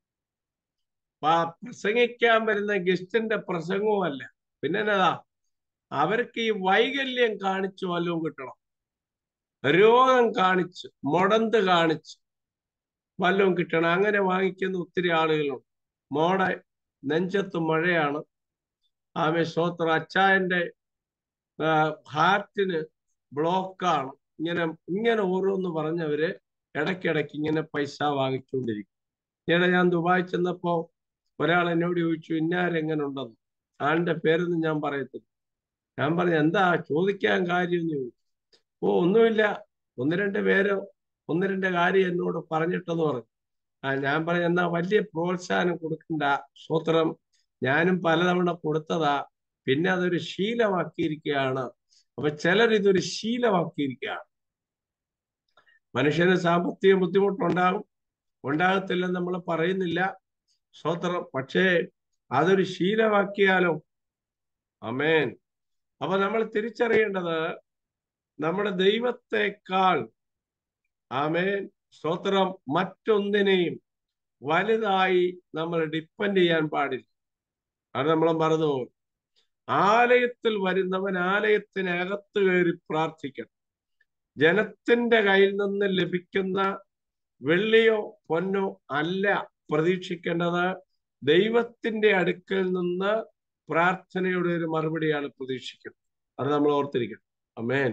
പ്രസംഗിക്കാൻ വരുന്ന ഗസ്റ്റിന്റെ പ്രസംഗവും അല്ല പിന്നെ എന്നതാ അവർക്ക് ഈ വൈകല്യം കാണിച്ചു വല്ലതും കിട്ടണം രോഗം കാണിച്ച് മുടന്ത് കാണിച്ച് വല്ലതും കിട്ടണം അങ്ങനെ വാങ്ങിക്കുന്ന ഒത്തിരി ആളുകളുണ്ട് മോടെ നെഞ്ചത്ത് മഴയാണ് ആമെ സ്വോത്ര അച്ചായന്റെ ഹാർട്ടിന് ബ്ലോക്കാണ് ഇങ്ങനെ ഇങ്ങനെ ഓരോന്ന് പറഞ്ഞവര് ഇടയ്ക്കിടയ്ക്ക് ഇങ്ങനെ പൈസ വാങ്ങിച്ചുകൊണ്ടിരിക്കും ഈയിടെ ഞാൻ ദുബായ് ചെന്നപ്പോ ഒരാൾ എന്നോട് ചോദിച്ചു ഇന്നാരെങ്ങനെ ഉണ്ടെന്ന് ആളുടെ പേരൊന്നും ഞാൻ പറയത്തില്ല ഞാൻ പറഞ്ഞു എന്താ ചോദിക്കാൻ കാര്യം എന്ന് ചോദിച്ചു ഓ ഒന്നുമില്ല ഒന്ന് രണ്ട് പേര് ഒന്ന് രണ്ട് കാര്യം എന്നോട് പറഞ്ഞിട്ടെന്ന് പറഞ്ഞു ആ ഞാൻ പറഞ്ഞു എന്നാ വലിയ പ്രോത്സാഹനം കൊടുക്കണ്ട സ്വത്രം ഞാനും പലതവണ കൊടുത്തതാ പിന്നെ അതൊരു ശീലമാക്കിയിരിക്കുകയാണ് അപ്പൊ ചിലർ ഇതൊരു ശീലമാക്കിയിരിക്കുകയാണ് മനുഷ്യന് സാമ്പത്തിക ബുദ്ധിമുട്ടുണ്ടാകും ഉണ്ടാകത്തില്ലെന്ന് നമ്മൾ പറയുന്നില്ല സ്വത്രം പക്ഷേ അതൊരു ശീലമാക്കിയാലോ അമേൻ അപ്പൊ നമ്മൾ തിരിച്ചറിയേണ്ടത് നമ്മുടെ ദൈവത്തെക്കാൾ ആമേൻ സ്തോത്രം മറ്റൊന്നിനെയും വലുതായി നമ്മൾ ഡിപ്പെൻഡ് ചെയ്യാൻ പാടില്ല അത് നമ്മൾ മറന്നു പോകും ആലയത്തിൽ വരുന്നവൻ ആലയത്തിനകത്ത് കയറി പ്രാർത്ഥിക്കണം ജനത്തിന്റെ കയ്യിൽ നിന്ന് ലഭിക്കുന്ന വെള്ളിയോ പൊന്നോ അല്ല പ്രതീക്ഷിക്കേണ്ടത് ദൈവത്തിന്റെ അടുക്കൽ നിന്ന് പ്രാർത്ഥനയുടെ ഒരു മറുപടിയാണ് പ്രതീക്ഷിക്കുന്നത് അത് നമ്മൾ ഓർത്തിരിക്കണം അമേൻ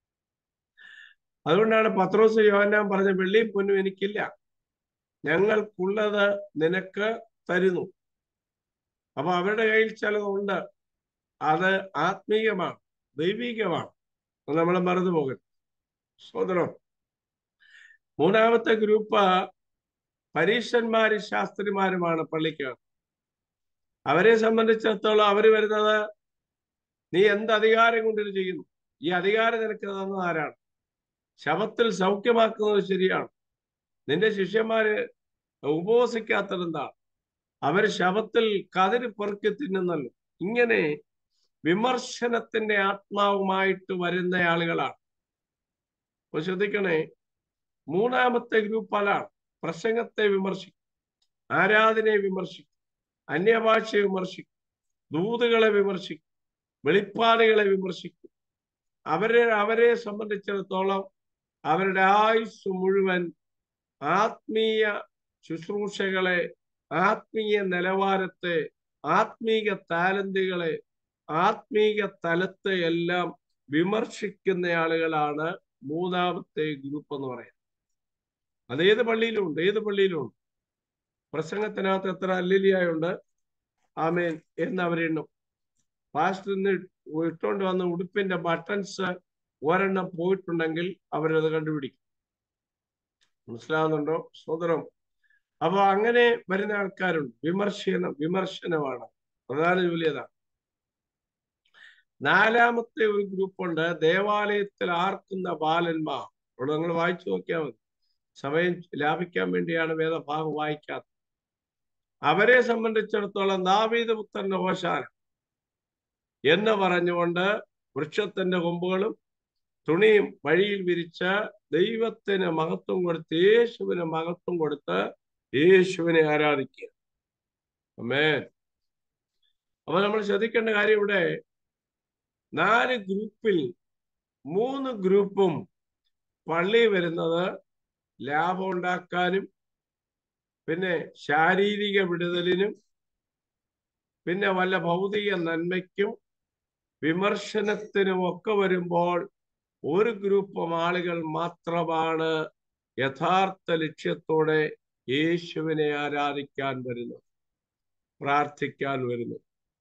അതുകൊണ്ടാണ് പത്രോസ് യോഹന്നാൻ പറഞ്ഞ വെള്ളിയും പൊന്നും എനിക്കില്ല ഞങ്ങൾക്കുള്ളത് നിനക്ക് തരുന്നു അപ്പൊ അവരുടെ കയ്യിൽ ചിലതുണ്ട് അത് ആത്മീയമാണ് ദൈവികമാണ് അത് നമ്മൾ മറന്നു പോകരുത് സോദരം മൂന്നാമത്തെ ഗ്രൂപ്പ് പരീക്ഷന്മാരും ശാസ്ത്രിമാരുമാണ് പള്ളിക്ക് അവരെ സംബന്ധിച്ചിടത്തോളം അവര് വരുന്നത് നീ എന്ത് അധികാരം കൊണ്ട് ഇത് ചെയ്യുന്നു ഈ അധികാരം നിനക്ക് തന്നത് ആരാണ് ശവത്തിൽ സൗഖ്യമാക്കുന്നത് ശരിയാണ് നിന്റെ ശിഷ്യന്മാര് ഉപവസിക്കാത്തത് എന്താണ് അവര് ശവത്തിൽ കതിര് പെറുക്കി തിന്നുന്നല്ലോ ഇങ്ങനെ വിമർശനത്തിന്റെ ആത്മാവുമായിട്ട് വരുന്ന ആളുകളാണ് അപ്പൊ ശ്രദ്ധിക്കണേ മൂന്നാമത്തെ ഗ്രൂപ്പ് അലാണ് പ്രസംഗത്തെ വിമർശിക്കും ആരാധനയെ വിമർശിക്കും അന്യഭാഷയെ വിമർശിക്കും ദൂതുകളെ വിമർശിക്കും വെളിപ്പാടുകളെ വിമർശിക്കും അവരെ അവരെ സംബന്ധിച്ചിടത്തോളം അവരുടെ ആയുസ് മുഴുവൻ ആത്മീയ ശുശ്രൂഷകളെ ആത്മീയ നിലവാരത്തെ ആത്മീയ താലന്തുകളെ ആത്മീയ തലത്തെ എല്ലാം വിമർശിക്കുന്ന ആളുകളാണ് മൂന്നാമത്തെ ഗ്രൂപ്പ് എന്ന് പറയുന്നത് അത് ഏത് പള്ളിയിലും ഉണ്ട് ഏത് പള്ളിയിലും ഉണ്ട് പ്രസംഗത്തിനകത്ത് എത്ര അല്ലിലിയായുണ്ട് ആമേൻ എന്ന് അവരെണ്ണും പാസ്റ്ററിന് ഇട്ടുകൊണ്ട് വന്ന ഉടുപ്പിന്റെ ബട്ടൺസ് ഒരെണ്ണം പോയിട്ടുണ്ടെങ്കിൽ അവരത് കണ്ടുപിടിക്കും മനസ്സിലാവുന്നുണ്ടോ സോദരം അപ്പൊ അങ്ങനെ വരുന്ന ആൾക്കാരുണ്ട് വിമർശനം വിമർശനമാണ് പ്രധാന ജോലി അതാണ് നാലാമത്തെ ഒരു ഗ്രൂപ്പുണ്ട് ദേവാലയത്തിൽ ആർക്കുന്ന ബാലന്മാർ അവിടെ നിങ്ങൾ വായിച്ചു നോക്കിയാൽ മതി സമയം ലാഭിക്കാൻ വേണ്ടിയാണ് വേദഭാഗം വായിക്കാത്തത് അവരെ സംബന്ധിച്ചിടത്തോളം ദാവീദ് പുത്രന്റെ ഓശാന എന്ന് പറഞ്ഞുകൊണ്ട് വൃക്ഷത്തിന്റെ കൊമ്പുകളും തുണിയും വഴിയിൽ വിരിച്ച് ദൈവത്തിന് മഹത്വം കൊടുത്ത് യേശുവിന് മഹത്വം കൊടുത്ത് യേശുവിനെ ആരാധിക്കുക അമേൻ അപ്പൊ നമ്മൾ ശ്രദ്ധിക്കേണ്ട കാര്യം ഇവിടെ നാല് ഗ്രൂപ്പിൽ മൂന്ന് ഗ്രൂപ്പും പള്ളി വരുന്നത് ലാഭം ഉണ്ടാക്കാനും പിന്നെ ശാരീരിക വിടുതലിനും പിന്നെ വല്ല ഭൗതിക നന്മയ്ക്കും വിമർശനത്തിനും ഒക്കെ വരുമ്പോൾ ഒരു ഗ്രൂപ്പ് ആളുകൾ മാത്രമാണ് യഥാർത്ഥ ലക്ഷ്യത്തോടെ യേശുവിനെ ആരാധിക്കാൻ വരുന്നത് പ്രാർത്ഥിക്കാൻ വരുന്നത്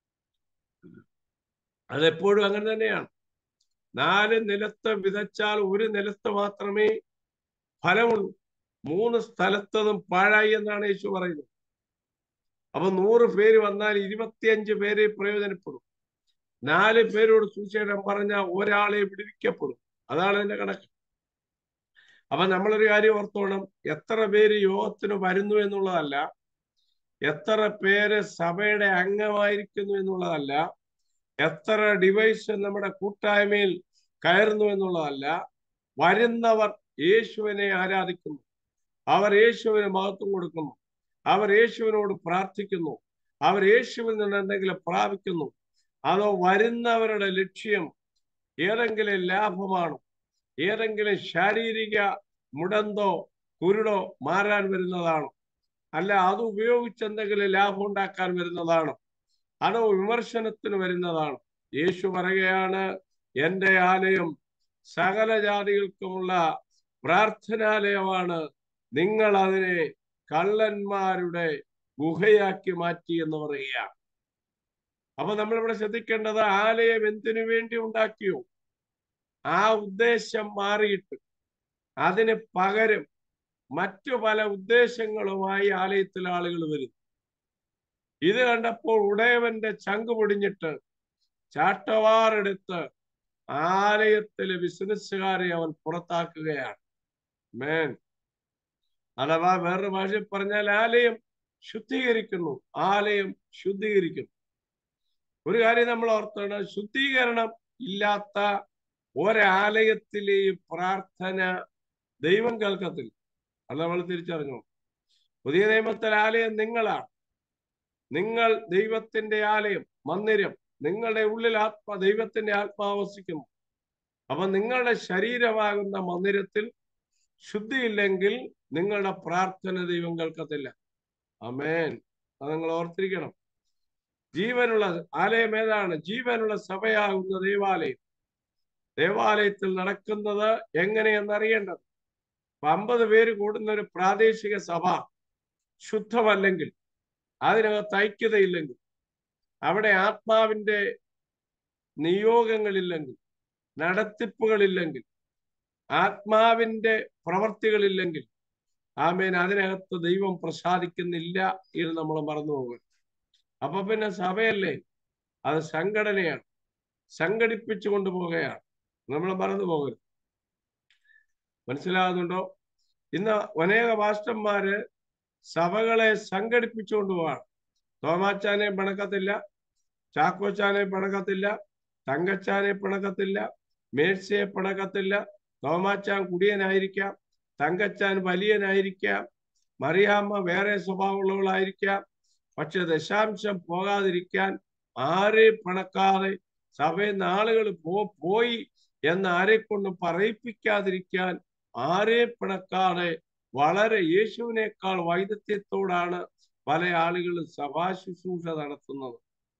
അതെപ്പോഴും അങ്ങനെ തന്നെയാണ് നാല് നിലത്ത് വിതച്ചാൽ ഒരു നിലത്ത് മാത്രമേ ഫലമുള്ളൂ മൂന്ന് സ്ഥലത്തതും പാഴായി എന്നാണ് യേശു പറയുന്നത് അപ്പൊ നൂറ് പേര് വന്നാൽ ഇരുപത്തിയഞ്ച് പേരെ പ്രയോജനപ്പെടും നാല് പേരോട് സുശേഷം പറഞ്ഞാൽ ഒരാളെ വിടുവിക്കപ്പെടും അതാണ് അതിന്റെ കണക്ക് അപ്പൊ നമ്മളൊരു കാര്യം ഓർത്തോണം എത്ര പേര് യോഗത്തിന് വരുന്നു എന്നുള്ളതല്ല എത്ര പേര് സഭയുടെ അംഗമായിരിക്കുന്നു എന്നുള്ളതല്ല എത്ര ഡിവൈസ് നമ്മുടെ കൂട്ടായ്മയിൽ കയറുന്നു എന്നുള്ളതല്ല വരുന്നവർ യേശുവിനെ ആരാധിക്കുന്നു അവർ യേശുവിന് മഹത്വം കൊടുക്കുന്നു അവർ യേശുവിനോട് പ്രാർത്ഥിക്കുന്നു അവർ യേശുവിൽ നിന്ന് എന്തെങ്കിലും പ്രാപിക്കുന്നു അതോ വരുന്നവരുടെ ലക്ഷ്യം ഏതെങ്കിലും ലാഭമാണോ ഏതെങ്കിലും ശാരീരിക മുടന്തോ കുരുടോ മാറാൻ വരുന്നതാണോ അല്ല അത് ഉപയോഗിച്ച് എന്തെങ്കിലും ലാഭം ഉണ്ടാക്കാൻ വരുന്നതാണോ അതോ വിമർശനത്തിന് വരുന്നതാണോ യേശു പറയുകയാണ് എൻ്റെ ആലയം സകല ജാതികൾക്കുമുള്ള പ്രാർത്ഥനാലയമാണ് നിങ്ങൾ അതിനെ കള്ളന്മാരുടെ ഗുഹയാക്കി മാറ്റി എന്ന് പറയുക അപ്പൊ നമ്മളിവിടെ ശ്രദ്ധിക്കേണ്ടത് ആലയം എന്തിനു വേണ്ടി ഉണ്ടാക്കിയോ ആ ഉദ്ദേശം മാറിയിട്ട് അതിന് പകരം മറ്റു പല ഉദ്ദേശങ്ങളുമായി ആലയത്തിൽ ആളുകൾ വരുന്നു ഇത് കണ്ടപ്പോൾ ഉടയവന്റെ ചങ്ക് പൊടിഞ്ഞിട്ട് ചാട്ടവാറെടുത്ത് ആലയത്തിലെ ബിസിനസ്സുകാരെ അവൻ പുറത്താക്കുകയാണ് മേൻ അഥവാ വേറൊരു ഭാഷയിൽ പറഞ്ഞാൽ ആലയം ശുദ്ധീകരിക്കുന്നു ആലയം ശുദ്ധീകരിക്കുന്നു ഒരു കാര്യം നമ്മൾ ഓർത്തണം ശുദ്ധീകരണം ഇല്ലാത്ത ഒരാലയത്തിലെയും പ്രാർത്ഥന ദൈവം കേൾക്കത്തില്ല അത് നമ്മൾ തിരിച്ചറിഞ്ഞു പുതിയ നിയമത്തിലെ ആലയം നിങ്ങളാണ് നിങ്ങൾ ദൈവത്തിന്റെ ആലയം മന്ദിരം നിങ്ങളുടെ ഉള്ളിൽ ആത്മ ദൈവത്തിന്റെ ആത്മാവ് വസിക്കുന്നു അപ്പൊ നിങ്ങളുടെ ശരീരമാകുന്ന മന്ദിരത്തിൽ ശുദ്ധിയില്ലെങ്കിൽ നിങ്ങളുടെ പ്രാർത്ഥന ദൈവം കേൾക്കത്തില്ല അമേൻ അത് നിങ്ങൾ ഓർത്തിരിക്കണം ജീവനുള്ള ആലയം ഏതാണ് ജീവനുള്ള സഭയാകുന്ന ദൈവാലയം ദേവാലയത്തിൽ നടക്കുന്നത് എങ്ങനെയെന്നറിയേണ്ടത് അപ്പൊ അമ്പത് പേര് കൂടുന്ന ഒരു പ്രാദേശിക സഭ ശുദ്ധമല്ലെങ്കിൽ അതിനകത്ത് ഐക്യതയില്ലെങ്കിൽ അവിടെ ആത്മാവിന്റെ നിയോഗങ്ങളില്ലെങ്കിൽ നടത്തിപ്പുകളില്ലെങ്കിൽ ആത്മാവിന്റെ പ്രവർത്തികളില്ലെങ്കിൽ ആമേൻ അതിനകത്ത് ദൈവം പ്രസാദിക്കുന്നില്ല എന്ന് നമ്മൾ മറന്നു പോകും അപ്പൊ പിന്നെ സഭയല്ലേ അത് സംഘടനയാണ് സംഘടിപ്പിച്ചു കൊണ്ടുപോവുകയാണ് നമ്മൾ മറന്നു പോകരുത് മനസ്സിലാകുന്നുണ്ടോ ഇന്ന് അനേക മാസ്റ്റർമാര് സഭകളെ സംഘടിപ്പിച്ചുകൊണ്ട് പോവാണ് തോമാച്ചാനെ പിണക്കത്തില്ല ചാക്കോച്ചാനെ പിണക്കത്തില്ല തങ്കച്ചാനെ പിണക്കത്തില്ല മേഴ്സിയെ പിണക്കത്തില്ല തോമാച്ചാൻ കുടിയനായിരിക്കാം തങ്കച്ചാൻ വലിയനായിരിക്കാം മറിയാമ്മ വേറെ സ്വഭാവമുള്ളവളായിരിക്കാം പക്ഷെ ദശാംശം പോകാതിരിക്കാൻ ആരെ പിണക്കാതെ സഭയിൽ നിന്ന് ആളുകൾ പോ പോയി എന്ന് ആരെ കൊണ്ട് പറയിപ്പിക്കാതിരിക്കാൻ ആരെ പിണക്കാതെ വളരെ യേശുവിനേക്കാൾ വൈദഗ്ധ്യത്തോടാണ് പല ആളുകളും സഭാ ശുശ്രൂഷ നടത്തുന്നത്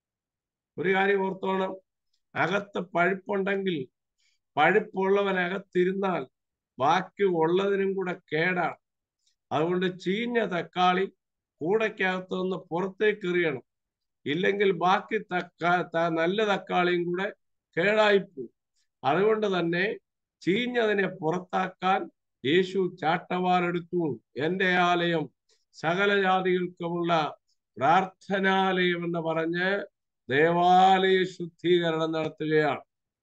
ഒരു കാര്യം ഓർത്തോണം അകത്ത് പഴുപ്പുണ്ടെങ്കിൽ പഴുപ്പുള്ളവൻ അകത്തിരുന്നാൽ ബാക്കി ഉള്ളതിനും കൂടെ കേടാണ് അതുകൊണ്ട് ചീഞ്ഞ തക്കാളി കൂടയ്ക്കകത്ത് നിന്ന് പുറത്തേക്ക് എറിയണം ഇല്ലെങ്കിൽ ബാക്കി തക്കാ നല്ല തക്കാളിയും കൂടെ കേടായിപ്പോവും അതുകൊണ്ട് തന്നെ ചീഞ്ഞതിനെ പുറത്താക്കാൻ യേശു ചാട്ടവാറെടുത്തു എന്റെ ആലയം സകല ജാതികൾക്കുമുള്ള പ്രാർത്ഥനാലയം എന്ന് പറഞ്ഞ് ദേവാലയ ശുദ്ധീകരണം നടത്തുകയാണ്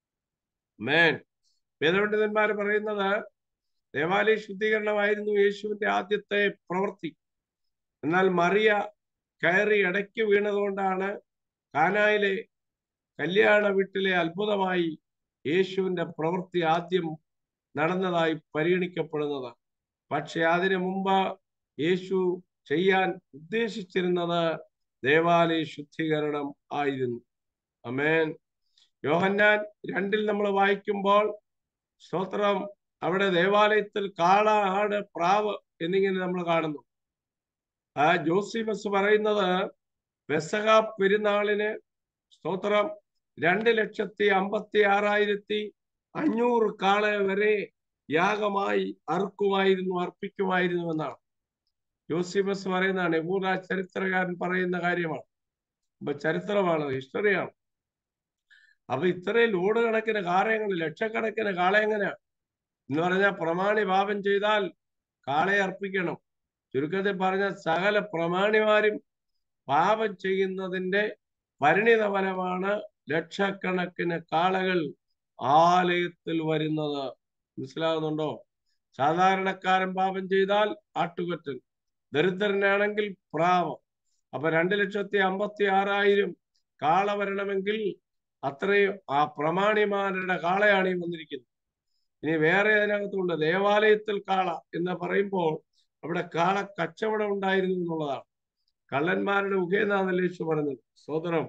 മേൻ വേദപണ്ഡിതന്മാർ പറയുന്നത് ദേവാലയ ശുദ്ധീകരണമായിരുന്നു യേശുവിന്റെ ആദ്യത്തെ പ്രവൃത്തി എന്നാൽ മറിയ കയറി ഇടയ്ക്ക് വീണതുകൊണ്ടാണ് കാനായിലെ കല്യാണ വീട്ടിലെ അത്ഭുതമായി യേശുവിന്റെ പ്രവൃത്തി ആദ്യം നടന്നതായി പരിഗണിക്കപ്പെടുന്നത് പക്ഷെ അതിനു മുമ്പ് യേശു ചെയ്യാൻ ഉദ്ദേശിച്ചിരുന്നത് ദേവാലയ ശുദ്ധീകരണം ആയിരുന്നു അമേൻ യോഹന്നാൻ രണ്ടിൽ നമ്മൾ വായിക്കുമ്പോൾ സ്തോത്രം അവിടെ ദേവാലയത്തിൽ കാള ആട് പ്രാവ് എന്നിങ്ങനെ നമ്മൾ കാണുന്നു ആ ജോസിമസ് പറയുന്നത് പെസക പെരുന്നാളിന് സ്തോത്രം രണ്ട് ലക്ഷത്തി അമ്പത്തി ആറായിരത്തി അഞ്ഞൂറ് കാള വരെ യാഗമായി അറുക്കുമായിരുന്നു അർപ്പിക്കുമായിരുന്നു എന്നാണ് ജോസിമസ് പറയുന്നതാണ് യഹൂദ ചരിത്രകാരൻ പറയുന്ന കാര്യമാണ് അപ്പൊ ചരിത്രമാണ് ഹിസ്റ്ററിയാണ് അപ്പൊ ഇത്രയും ലോഡ് കണക്കിന് കാളയങ്ങൾ ലക്ഷക്കണക്കിന് കാള എങ്ങനെയാ എന്ന് പറഞ്ഞാൽ പ്രമാണി പാപം ചെയ്താൽ കാളയെ അർപ്പിക്കണം ചുരുക്കത്തിൽ പറഞ്ഞ സകല പ്രമാണിമാരും പാപം ചെയ്യുന്നതിന്റെ പരിണിത ഫലമാണ് ലക്ഷക്കണക്കിന് കാളകൾ ആലയത്തിൽ വരുന്നത് മനസ്സിലാകുന്നുണ്ടോ സാധാരണക്കാരൻ പാപം ചെയ്താൽ ആട്ടുകൊറ്റൻ ദരിദ്രനാണെങ്കിൽ പ്രാവം അപ്പൊ രണ്ട് ലക്ഷത്തി അമ്പത്തി ആറായിരം കാള വരണമെങ്കിൽ അത്രയും ആ പ്രമാണിമാരുടെ കാളയാണ് ഈ വന്നിരിക്കുന്നത് ഇനി വേറെ അതിനകത്തുണ്ട് ദേവാലയത്തിൽ കാള എന്ന് പറയുമ്പോൾ അവിടെ കാള കച്ചവടം ഉണ്ടായിരുന്നു എന്നുള്ളതാണ് കള്ളന്മാരുടെ ഉകയെന്നാണല്ലോ യേശു പറഞ്ഞത് സോദരം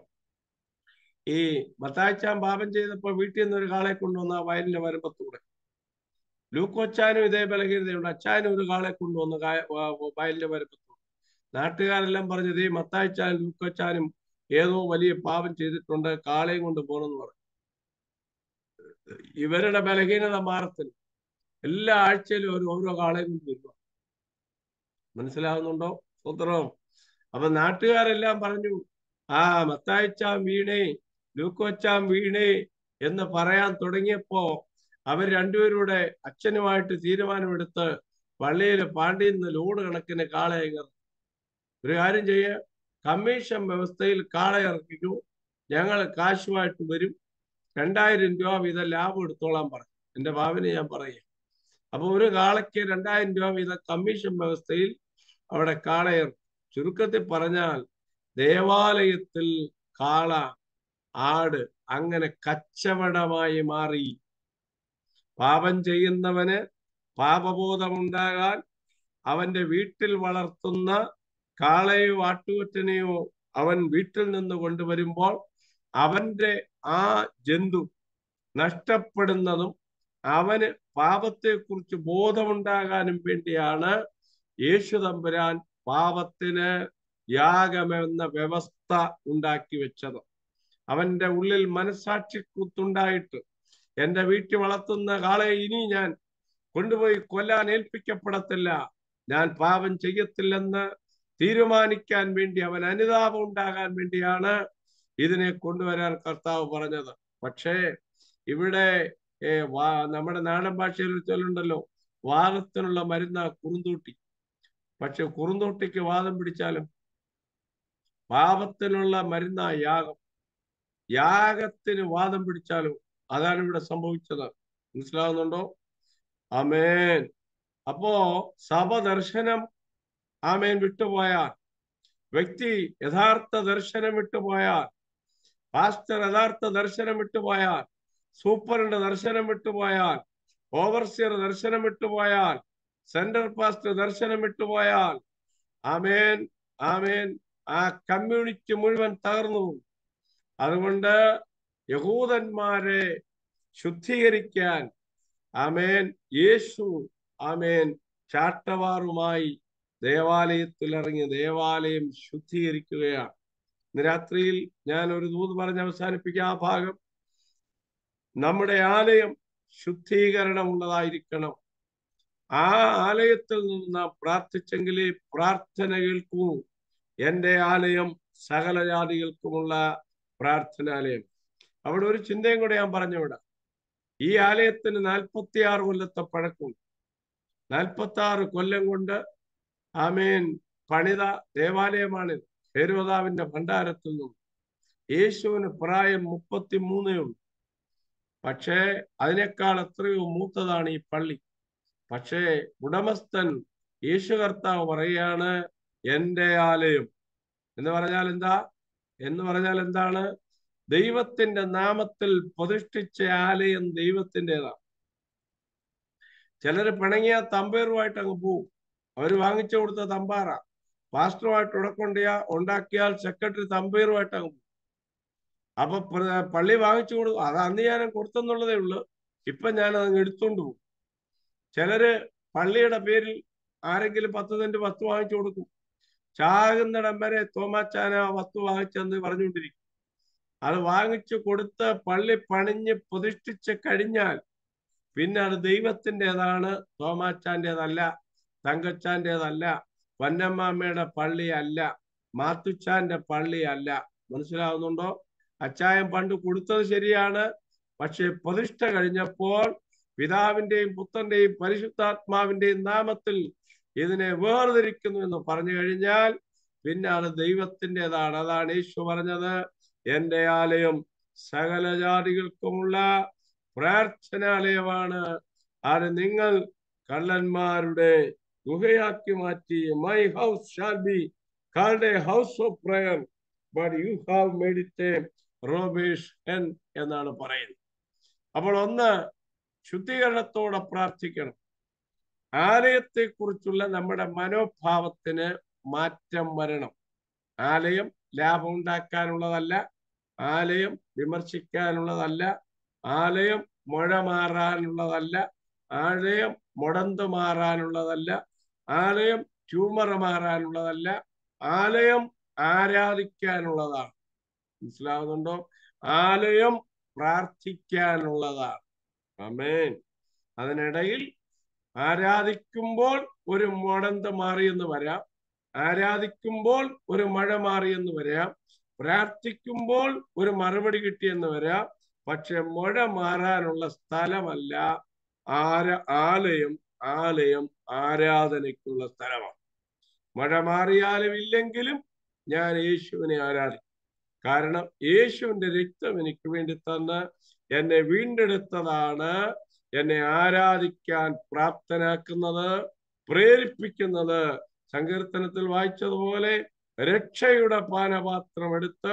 ഈ മത്താഴ്ചാൻ പാപം ചെയ്തപ്പോൾ വീട്ടിൽ നിന്ന് ഒരു കാളെ കൊണ്ടുവന്ന ആ വയലിന്റെ വരമ്പത്തൂടെ ലൂക്കൊച്ചാനും ഇതേ ബലഹീനതയുണ്ട് അച്ചാനും ഒരു കാളെ കൊണ്ടുവന്ന് വയലിന്റെ വരമ്പത്തൂടെ നാട്ടുകാരെല്ലാം പറഞ്ഞു ഇതേ മത്താഴ്ചാനും ലൂക്കൊച്ചാനും ഏതോ വലിയ പാപം ചെയ്തിട്ടുണ്ട് കാളയും കൊണ്ട് പോകണമെന്ന് പറഞ്ഞു ഇവരുടെ ബലഹീനത മാറത്തിൽ എല്ലാ ആഴ്ചയിലും ഒരു ഓരോ കാളയും കൊണ്ട് വരിക മനസ്സിലാവുന്നുണ്ടോ സൂത്രം അപ്പൊ നാട്ടുകാരെല്ലാം പറഞ്ഞു ആ മത്താഴ്ചാം വീണേ ലൂക്കോച്ചാം വീണേ എന്ന് പറയാൻ തുടങ്ങിയപ്പോ അവർ രണ്ടുപേരുടെ അച്ഛനുമായിട്ട് തീരുമാനമെടുത്ത് പള്ളിയില് പാണ്ടിയിൽ നിന്ന് ലോഡ് കണക്കിന് കാളയങ്ങർ ഒരു കാര്യം ചെയ്യ കമ്മീഷൻ വ്യവസ്ഥയിൽ കാള ഇറക്കിക്കൂ ഞങ്ങൾ കാശുമായിട്ട് വരും രണ്ടായിരം രൂപ വീതം ലാഭം എടുത്തോളാൻ പറഞ്ഞു എന്റെ ഭാവിനെ ഞാൻ പറയാം അപ്പൊ ഒരു കാളയ്ക്ക് രണ്ടായിരം രൂപ വീതം കമ്മീഷൻ വ്യവസ്ഥയിൽ അവിടെ കാളയർ ചുരുക്കത്തിൽ പറഞ്ഞാൽ ദേവാലയത്തിൽ കാള ആട് അങ്ങനെ കച്ചവടമായി മാറി പാപം ചെയ്യുന്നവന് പാപബോധമുണ്ടാകാൻ അവന്റെ വീട്ടിൽ വളർത്തുന്ന കാളയോ ആട്ടുകൊറ്റനെയോ അവൻ വീട്ടിൽ നിന്ന് കൊണ്ടുവരുമ്പോൾ അവന്റെ ആ ജന്തു നഷ്ടപ്പെടുന്നതും അവന് പാപത്തെക്കുറിച്ച് ബോധമുണ്ടാകാനും വേണ്ടിയാണ് യേശു തമ്പുരാൻ പാപത്തിന് യാഗമെന്ന വ്യവസ്ഥ ഉണ്ടാക്കി വെച്ചത് അവന്റെ ഉള്ളിൽ മനസാക്ഷി കുത്തുണ്ടായിട്ട് എന്റെ വീട്ടിൽ വളർത്തുന്ന കാളയെ ഇനി ഞാൻ കൊണ്ടുപോയി കൊല്ലാൻ ഏൽപ്പിക്കപ്പെടത്തില്ല ഞാൻ പാപം ചെയ്യത്തില്ലെന്ന് തീരുമാനിക്കാൻ വേണ്ടി അവൻ അനുതാപം ഉണ്ടാകാൻ വേണ്ടിയാണ് ഇതിനെ കൊണ്ടുവരാൻ കർത്താവ് പറഞ്ഞത് പക്ഷേ ഇവിടെ ഏ, വാ നമ്മുടെ നാടൻ ഭാഷയിൽ ഒരു ചൊല്ലുണ്ടല്ലോ വാദത്തിനുള്ള മരുന്ന കുറുന്തൂട്ടി പക്ഷെ കുറുന്തൂട്ടിക്ക് വാദം പിടിച്ചാലും പാപത്തിനുള്ള മരുന്ന യാഗം യാഗത്തിന് വാദം പിടിച്ചാലും അതാണ് ഇവിടെ സംഭവിച്ചത് മനസ്സിലാവുന്നുണ്ടോ ആമേൻ അപ്പോ സഭ ദർശനം ആമേൻ വിട്ടുപോയാൽ വ്യക്തി യഥാർത്ഥ ദർശനം വിട്ടുപോയാൽ പാസ്റ്റർ യഥാർത്ഥ ദർശനം വിട്ടുപോയാൽ സൂപ്പറിന്റെ ദർശനം വിട്ടുപോയാൽ ഓവർസിയർ ദർശനം വിട്ടുപോയാൽ സെന്റർ പാസ്റ്റർ ദർശനം വിട്ടുപോയാൽ ആമേൻ ആമേൻ ആ കമ്മ്യൂണിറ്റി മുഴുവൻ തകർന്നു പോകും. അതുകൊണ്ട് യഹൂദന്മാരെ ശുദ്ധീകരിക്കാൻ ആമേൻ യേശു ആമേൻ ചാട്ടവാറുമായി ദേവാലയത്തിൽ ഇറങ്ങി ദേവാലയം ശുദ്ധീകരിക്കുകയാണ് ഇന്ന് രാത്രിയിൽ ഞാൻ ഒരു ദൂത് പറഞ്ഞ് അവസാനിപ്പിക്കാം ആ ഭാഗം നമ്മുടെ ആലയം ശുദ്ധീകരണമുള്ളതായിരിക്കണം ആ ആലയത്തിൽ നിന്ന് നാം പ്രാർത്ഥിച്ചെങ്കിലേ പ്രാർത്ഥന കേൾക്കൂ എന്റെ ആലയം സകല ജാതികൾക്കുമുള്ള പ്രാർത്ഥനാലയം അവിടെ ഒരു ചിന്തയും കൂടെ ഞാൻ പറഞ്ഞു വിടാം ഈ ആലയത്തിന് നാൽപ്പത്തി ആറ് കൊല്ലത്തെ പഴക്കമുണ്ട് നാൽപ്പത്തി ആറ് കൊല്ലം കൊണ്ട് ആമേൻ പണിത ദേവാലയമാണിത് ഹേരോദാവിന്റെ ഭണ്ഡാരത്തിൽ നിന്നും യേശുവിന് പ്രായം മുപ്പത്തി മൂന്നേ ഉള്ളൂ പക്ഷേ അതിനേക്കാൾ എത്രയോ മൂത്തതാണ് ഈ പള്ളി പക്ഷേ ഉടമസ്ഥൻ യേശു കർത്താവ് പറയാണ് എന്റെ ആലയം എന്ന് പറഞ്ഞാൽ എന്താ എന്ന് പറഞ്ഞാൽ എന്താണ് ദൈവത്തിന്റെ നാമത്തിൽ പ്രതിഷ്ഠിച്ച ആലയം ദൈവത്തിൻ്റെതാണ് ചിലര് പിണങ്ങിയ തമ്പേറുമായിട്ട് അങ്ങ് പോവും അവര് വാങ്ങിച്ചു കൊടുത്ത തമ്പാറ പാസ്റ്ററുമായിട്ട് ഉടക്കൊണ്ടിയ ഉണ്ടാക്കിയാൽ സെക്രട്ടറി തമ്പേറുമായിട്ട് അങ്ങ് പോകും അപ്പൊ പ്ര- പള്ളി വാങ്ങിച്ചു കൊടുക്കും അത് അന്ന് ഞാൻ കൊടുത്തെന്നുള്ളതേ ഉള്ളൂ ഇപ്പൊ ഞാൻ അതങ്ങ് എടുത്തോണ്ട് പോകും ചിലര് പള്ളിയുടെ പേരിൽ ആരെങ്കിലും പത്ത് സെന്റ് വസ്തു വാങ്ങിച്ചു കൊടുക്കും ചാകുന്നിടം വരെ തോമാച്ചാന ആ വസ്തു വാങ്ങിച്ചെന്ന് പറഞ്ഞുകൊണ്ടിരിക്കും അത് വാങ്ങിച്ചു കൊടുത്ത് പള്ളി പണിഞ്ഞ് പ്രതിഷ്ഠിച്ച് കഴിഞ്ഞാൽ പിന്നെ അത് ദൈവത്തിൻ്റെതാണ് തോമാച്ചാൻ്റെതല്ല തങ്കച്ചാൻ്റെതല്ല പൊന്നമ്മാമ്മയുടെ പള്ളി അല്ല മാത്തുച്ചാന്റെ പള്ളി അല്ല മനസ്സിലാവുന്നുണ്ടോ അച്ചായം പണ്ട് കൊടുത്തത് ശരിയാണ് പക്ഷെ പ്രതിഷ്ഠ കഴിഞ്ഞപ്പോൾ പിതാവിന്റെയും പുത്രന്റെയും പരിശുദ്ധാത്മാവിന്റെയും നാമത്തിൽ ഇതിനെ വേർതിരിക്കുന്നു എന്ന് പറഞ്ഞു കഴിഞ്ഞാൽ പിന്നെ അത് ദൈവത്തിൻ്റെതാണ് അതാണ് യേശു പറഞ്ഞത് എന്റെ ആലയം സകല ജാതികൾക്കുമുള്ള പ്രാർത്ഥനാലയമാണ് അത് നിങ്ങൾ കള്ളന്മാരുടെ ഗുഹയാക്കി മാറ്റി my house shall be called a house of prayer but you have made it a robbers den എന്നാണ് പറയുന്നത് അപ്പോൾ ഒന്ന് ശുദ്ധീകരണത്തോടെ പ്രാർത്ഥിക്കണം ആലയത്തെക്കുറിച്ചുള്ള നമ്മുടെ മനോഭാവത്തിന് മാറ്റം വരണം ആലയം ലാഭം ഉണ്ടാക്കാനുള്ളതല്ല ആലയം വിമർശിക്കാനുള്ളതല്ല ആലയം മുഴ മാറാനുള്ളതല്ല ആലയം മുടന്ത് മാറാനുള്ളതല്ല ആലയം ട്യൂമർ മാറാനുള്ളതല്ല ആലയം ആരാധിക്കാനുള്ളതാണ് മനസ്സിലാവുന്നുണ്ടോ ആലയം പ്രാർത്ഥിക്കാനുള്ളതാണ് അമേൻ അതിനിടയിൽ ആരാധിക്കുമ്പോൾ ഒരു മുടന്ത് മാറിയെന്ന് വരാം ആരാധിക്കുമ്പോൾ ഒരു മഴ മാറിയെന്ന് വരാം പ്രാർത്ഥിക്കുമ്പോൾ ഒരു മറുപടി കിട്ടിയെന്ന് വരാം പക്ഷെ മഴ മാറാനുള്ള സ്ഥലമല്ല ആര ആലയം ആലയം ആരാധനയ്ക്കുള്ള സ്ഥലമാണ് മഴ മാറിയാലും ഇല്ലെങ്കിലും ഞാൻ യേശുവിനെ ആരാധിക്കും കാരണം യേശുവിന്റെ രക്തം എനിക്ക് വേണ്ടി തന്ന് എന്നെ വീണ്ടെടുത്തതാണ് എന്നെ ആരാധിക്കാൻ പ്രാപ്തനാക്കുന്നത് പ്രേരിപ്പിക്കുന്നത് സങ്കീർത്തനത്തിൽ വായിച്ചതുപോലെ രക്ഷയുടെ പാനപാത്രം എടുത്ത്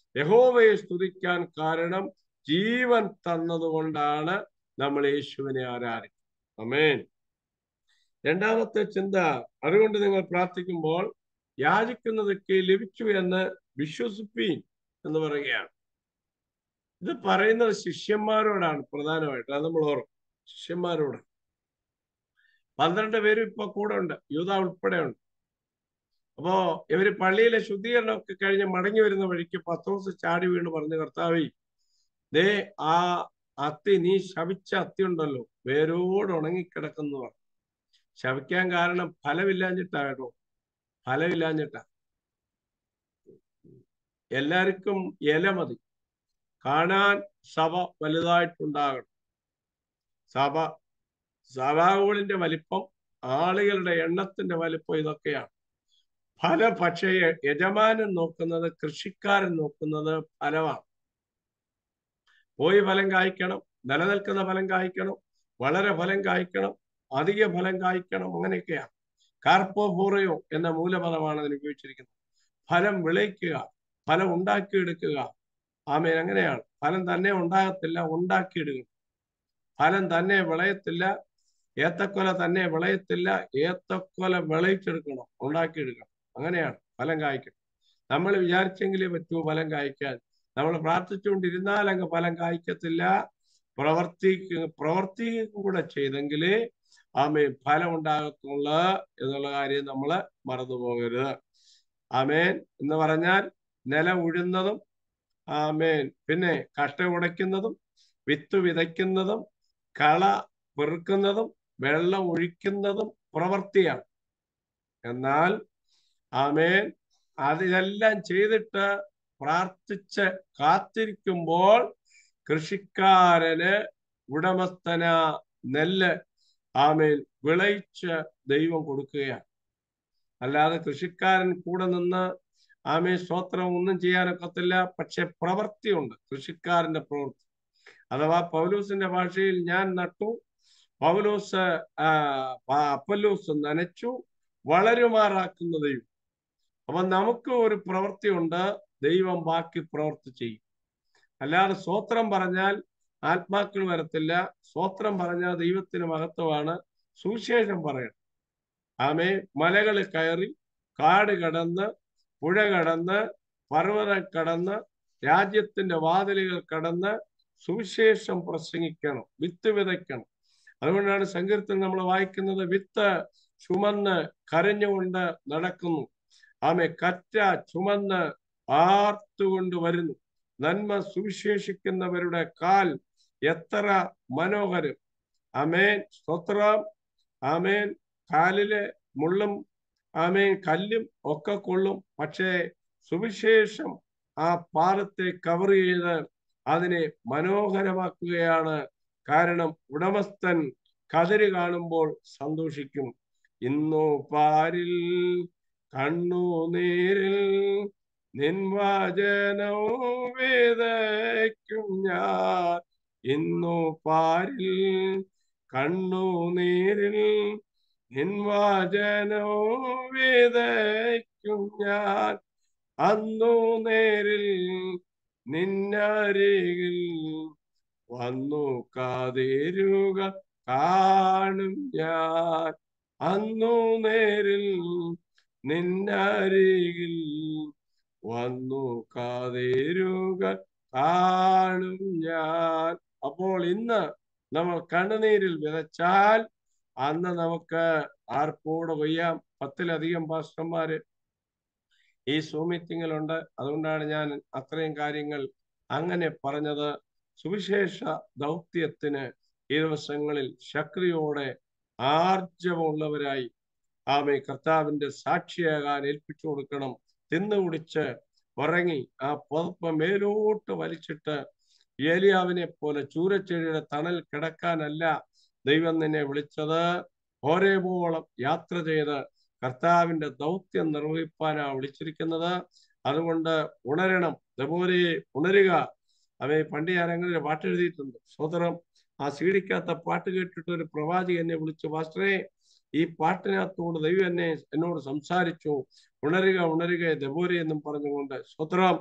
യഹോവയെ സ്തുതിക്കാൻ കാരണം ജീവൻ തന്നതുകൊണ്ടാണ് നമ്മൾ യേശുവിനെ ആരാധിക്കുന്നത് അമേൻ രണ്ടാമത്തെ ചിന്ത അതുകൊണ്ട് നിങ്ങൾ പ്രാർത്ഥിക്കുമ്പോൾ യാചിക്കുന്നതൊക്കെ ലഭിച്ചു എന്ന് വിശ്വസിപ്പീൻ എന്ന് പറയുകയാണ് ഇത് പറയുന്നത് ശിഷ്യന്മാരോടാണ് പ്രധാനമായിട്ട് അത് നമ്മൾ ഓർക്കും ശിഷ്യന്മാരോട് പന്ത്രണ്ട് പേരും ഇപ്പൊ കൂടെ ഉണ്ട് യൂത ഉൾപ്പെടെ ഉണ്ട് അപ്പോ ഇവര് പള്ളിയിലെ ശുദ്ധീകരണമൊക്കെ കഴിഞ്ഞ് മടങ്ങി വരുന്ന വഴിക്ക് പത്രോസ് ചാടി വീണ് പറഞ്ഞു കർത്താവി ദേ ആ അത്തി നീ ശവിച്ച അത്തി ഉണ്ടല്ലോ വേരോട് ഉണങ്ങിക്കിടക്കുന്നു പറഞ്ഞു ശവിക്കാൻ കാരണം ഫലമില്ലാഞ്ഞിട്ടാ കേട്ടോ ഫലമില്ലാഞ്ഞിട്ടാ എല്ലാവർക്കും ഇല മതി കാണാൻ സഭ വലുതായിട്ടുണ്ടാകണം സഭ സഭാകൂളിന്റെ വലിപ്പം ആളുകളുടെ എണ്ണത്തിന്റെ വലിപ്പം ഇതൊക്കെയാണ് ഫലം പക്ഷേ യജമാനൻ നോക്കുന്നത് കൃഷിക്കാരൻ നോക്കുന്നത് ഫലമാണ് പോയി ഫലം കായ്ക്കണം നിലനിൽക്കുന്ന ഫലം കായ്ക്കണം വളരെ ഫലം കായ്ക്കണം അധിക ഫലം കായ്ക്കണം അങ്ങനെയൊക്കെയാണ് കാർപ്പോഫോറയോ എന്ന മൂലപദമാണ് അതിന് ഉപയോഗിച്ചിരിക്കുന്നത് ഫലം വിളയിക്കുക ഫലം ഉണ്ടാക്കിയെടുക്കുക ആമേൻ അങ്ങനെയാണ് ഫലം തന്നെ ഉണ്ടാകത്തില്ല ഉണ്ടാക്കിയെടുക്കണം ഫലം തന്നെ വിളയത്തില്ല ഏത്തക്കൊല തന്നെ വിളയത്തില്ല ഏത്തക്കൊല വിളയിച്ചെടുക്കണം ഉണ്ടാക്കിയെടുക്കണം അങ്ങനെയാണ് ഫലം കായ്ക്കണം നമ്മൾ വിചാരിച്ചെങ്കിലേ പറ്റൂ ഫലം കായ്ക്കാൻ നമ്മൾ പ്രാർത്ഥിച്ചുകൊണ്ടിരുന്നാൽ അങ്ങ് ഫലം കായ്ക്കത്തില്ല പ്രവർത്തിക്ക പ്രവർത്തിക്കും കൂടെ ചെയ്തെങ്കിലേ ആമേൻ ഫലം ഉണ്ടാകത്തുള്ള എന്നുള്ള കാര്യം നമ്മൾ മറന്നു പോകരുത് ആമേൻ എന്ന് പറഞ്ഞാൽ നില ഉഴുന്നതും ആമേൻ പിന്നെ കഷ്ട ഉടയ്ക്കുന്നതും വിത്ത് വിതയ്ക്കുന്നതും കള പെറുക്കുന്നതും വെള്ളം ഒഴിക്കുന്നതും പ്രവൃത്തിയാണ് എന്നാൽ ആമേൻ അതിതെല്ലാം ചെയ്തിട്ട് പ്രാർത്ഥിച്ച് കാത്തിരിക്കുമ്പോൾ കൃഷിക്കാരന് ഉടമസ്ഥന നെല്ല് ആമേൻ വിളയിച്ച് ദൈവം കൊടുക്കുകയാണ് അല്ലാതെ കൃഷിക്കാരൻ കൂടെ നിന്ന് ആമേ സ്തോത്രം ഒന്നും ചെയ്യാനൊക്കത്തില്ല പക്ഷെ പ്രവൃത്തിയുണ്ട് കൃഷിക്കാരന്റെ പ്രവൃത്തി അഥവാ പൗലൂസിന്റെ ഭാഷയിൽ ഞാൻ നട്ടു പൗലോസ് അപ്പല്ലൂസ് നനച്ചു വളരുമാറാക്കുന്ന ദൈവം അപ്പൊ നമുക്ക് ഒരു പ്രവൃത്തിയുണ്ട് ദൈവം ബാക്കി പ്രവൃത്തി ചെയ്യും അല്ലാതെ സ്വോത്രം പറഞ്ഞാൽ ആത്മാക്കൾ വരത്തില്ല സ്വോത്രം പറഞ്ഞാൽ ദൈവത്തിന് മഹത്വമാണ് സുവിശേഷം പറയണം ആമേ മലകൾ കയറി കാട് കടന്ന് പുഴ കടന്ന് പർവ്വതം കടന്ന് രാജ്യത്തിന്റെ വാതിലുകൾ കടന്ന് സുവിശേഷം പ്രസംഗിക്കണം വിത്ത് വിതയ്ക്കണം അതുകൊണ്ടാണ് സങ്കീർത്തനം നമ്മൾ വായിക്കുന്നത് വിത്ത് ചുമന്ന് കരഞ്ഞുകൊണ്ട് നടക്കുന്നു ആമെ കറ്റ ചുമന്ന് ആർത്തുകൊണ്ട് വരുന്നു നന്മ സുവിശേഷിക്കുന്നവരുടെ കാൽ എത്ര മനോഹരം അമേൻ സ്തോത്രം ആമേൻ കാലിലെ മുള്ളും ആമേൻ കല്ലും ഒക്കെ കൊള്ളും പക്ഷേ സുവിശേഷം ആ പാദത്തെ കവർ ചെയ്ത് അതിനെ മനോഹരമാക്കുകയാണ് കാരണം ഉടമസ്ഥൻ കതിര് കാണുമ്പോൾ സന്തോഷിക്കും ഇന്നു പാരിൽ കണ്ണുനീരിൽ നിൻവചനവും വേദയ്ക്കും ഞാൻ ഇന്നു പാരിൽ കണ്ണുനീരിൽ നിൻവചനവും വേദയ്ക്കും ഞാൻ അന്നു നേരിൽ നിന്നരികിൽ വന്നു കാതിരുക കാണും ഞാൻ അന്നു നേരിൽ നിന്നരികിൽ വന്നു കാതിരുക കാണും ഞാൻ അപ്പോൾ ഇന്ന് നമ്മൾ കണ്ണുനീരിൽ വിതച്ചാൽ അന്ന് നമുക്ക് ആർപ്പോടെ കൊയ്യാം പത്തിലധികം പാസ്റ്റർമാര് ഈ സൂം മീറ്റിങ്ങിലുണ്ട് അതുകൊണ്ടാണ് ഞാൻ അത്രയും കാര്യങ്ങൾ അങ്ങനെ പറഞ്ഞത് സുവിശേഷ ദൗത്യത്തിന് ഈ ദിവസങ്ങളിൽ ശക്തിയോടെ ആർജവമുള്ളവരായി ആമെ കർത്താവിന്റെ സാക്ഷിയാകാൻ ഏൽപ്പിച്ചു കൊടുക്കണം തിന്നു കുടിച്ച് ഉറങ്ങി ആ പുതപ്പ് മേലോട്ട് വലിച്ചിട്ട് ഏലിയാവിനെ പോലെ ചൂരച്ചെടിയുടെ തണൽ കിടക്കാനല്ല ദൈവം നിന്നെ വിളിച്ചത് ഓരേപോളം യാത്ര ചെയ്ത് കർത്താവിന്റെ ദൗത്യം നിർവഹിപ്പാനാ വിളിച്ചിരിക്കുന്നത് അതുകൊണ്ട് ഉണരണം അതുപോലെ ഉണരുക അവയെ പണ്ട് ഞാൻ അങ്ങനെ പാട്ട് എഴുതിയിട്ടുണ്ട് സോദരം ആ സീഡിക്കാത്ത പാട്ട് കേട്ടിട്ട് ഒരു പ്രവാചകൻ എന്നെ വിളിച്ചു പാസ്റ്ററെ ഈ പാട്ടിനകത്തോട് ദൈവം എന്നെ എന്നോട് സംസാരിച്ചു ഉണരുക ഉണരുക ദബോരെ എന്നും പറഞ്ഞുകൊണ്ട് സ്വത്രം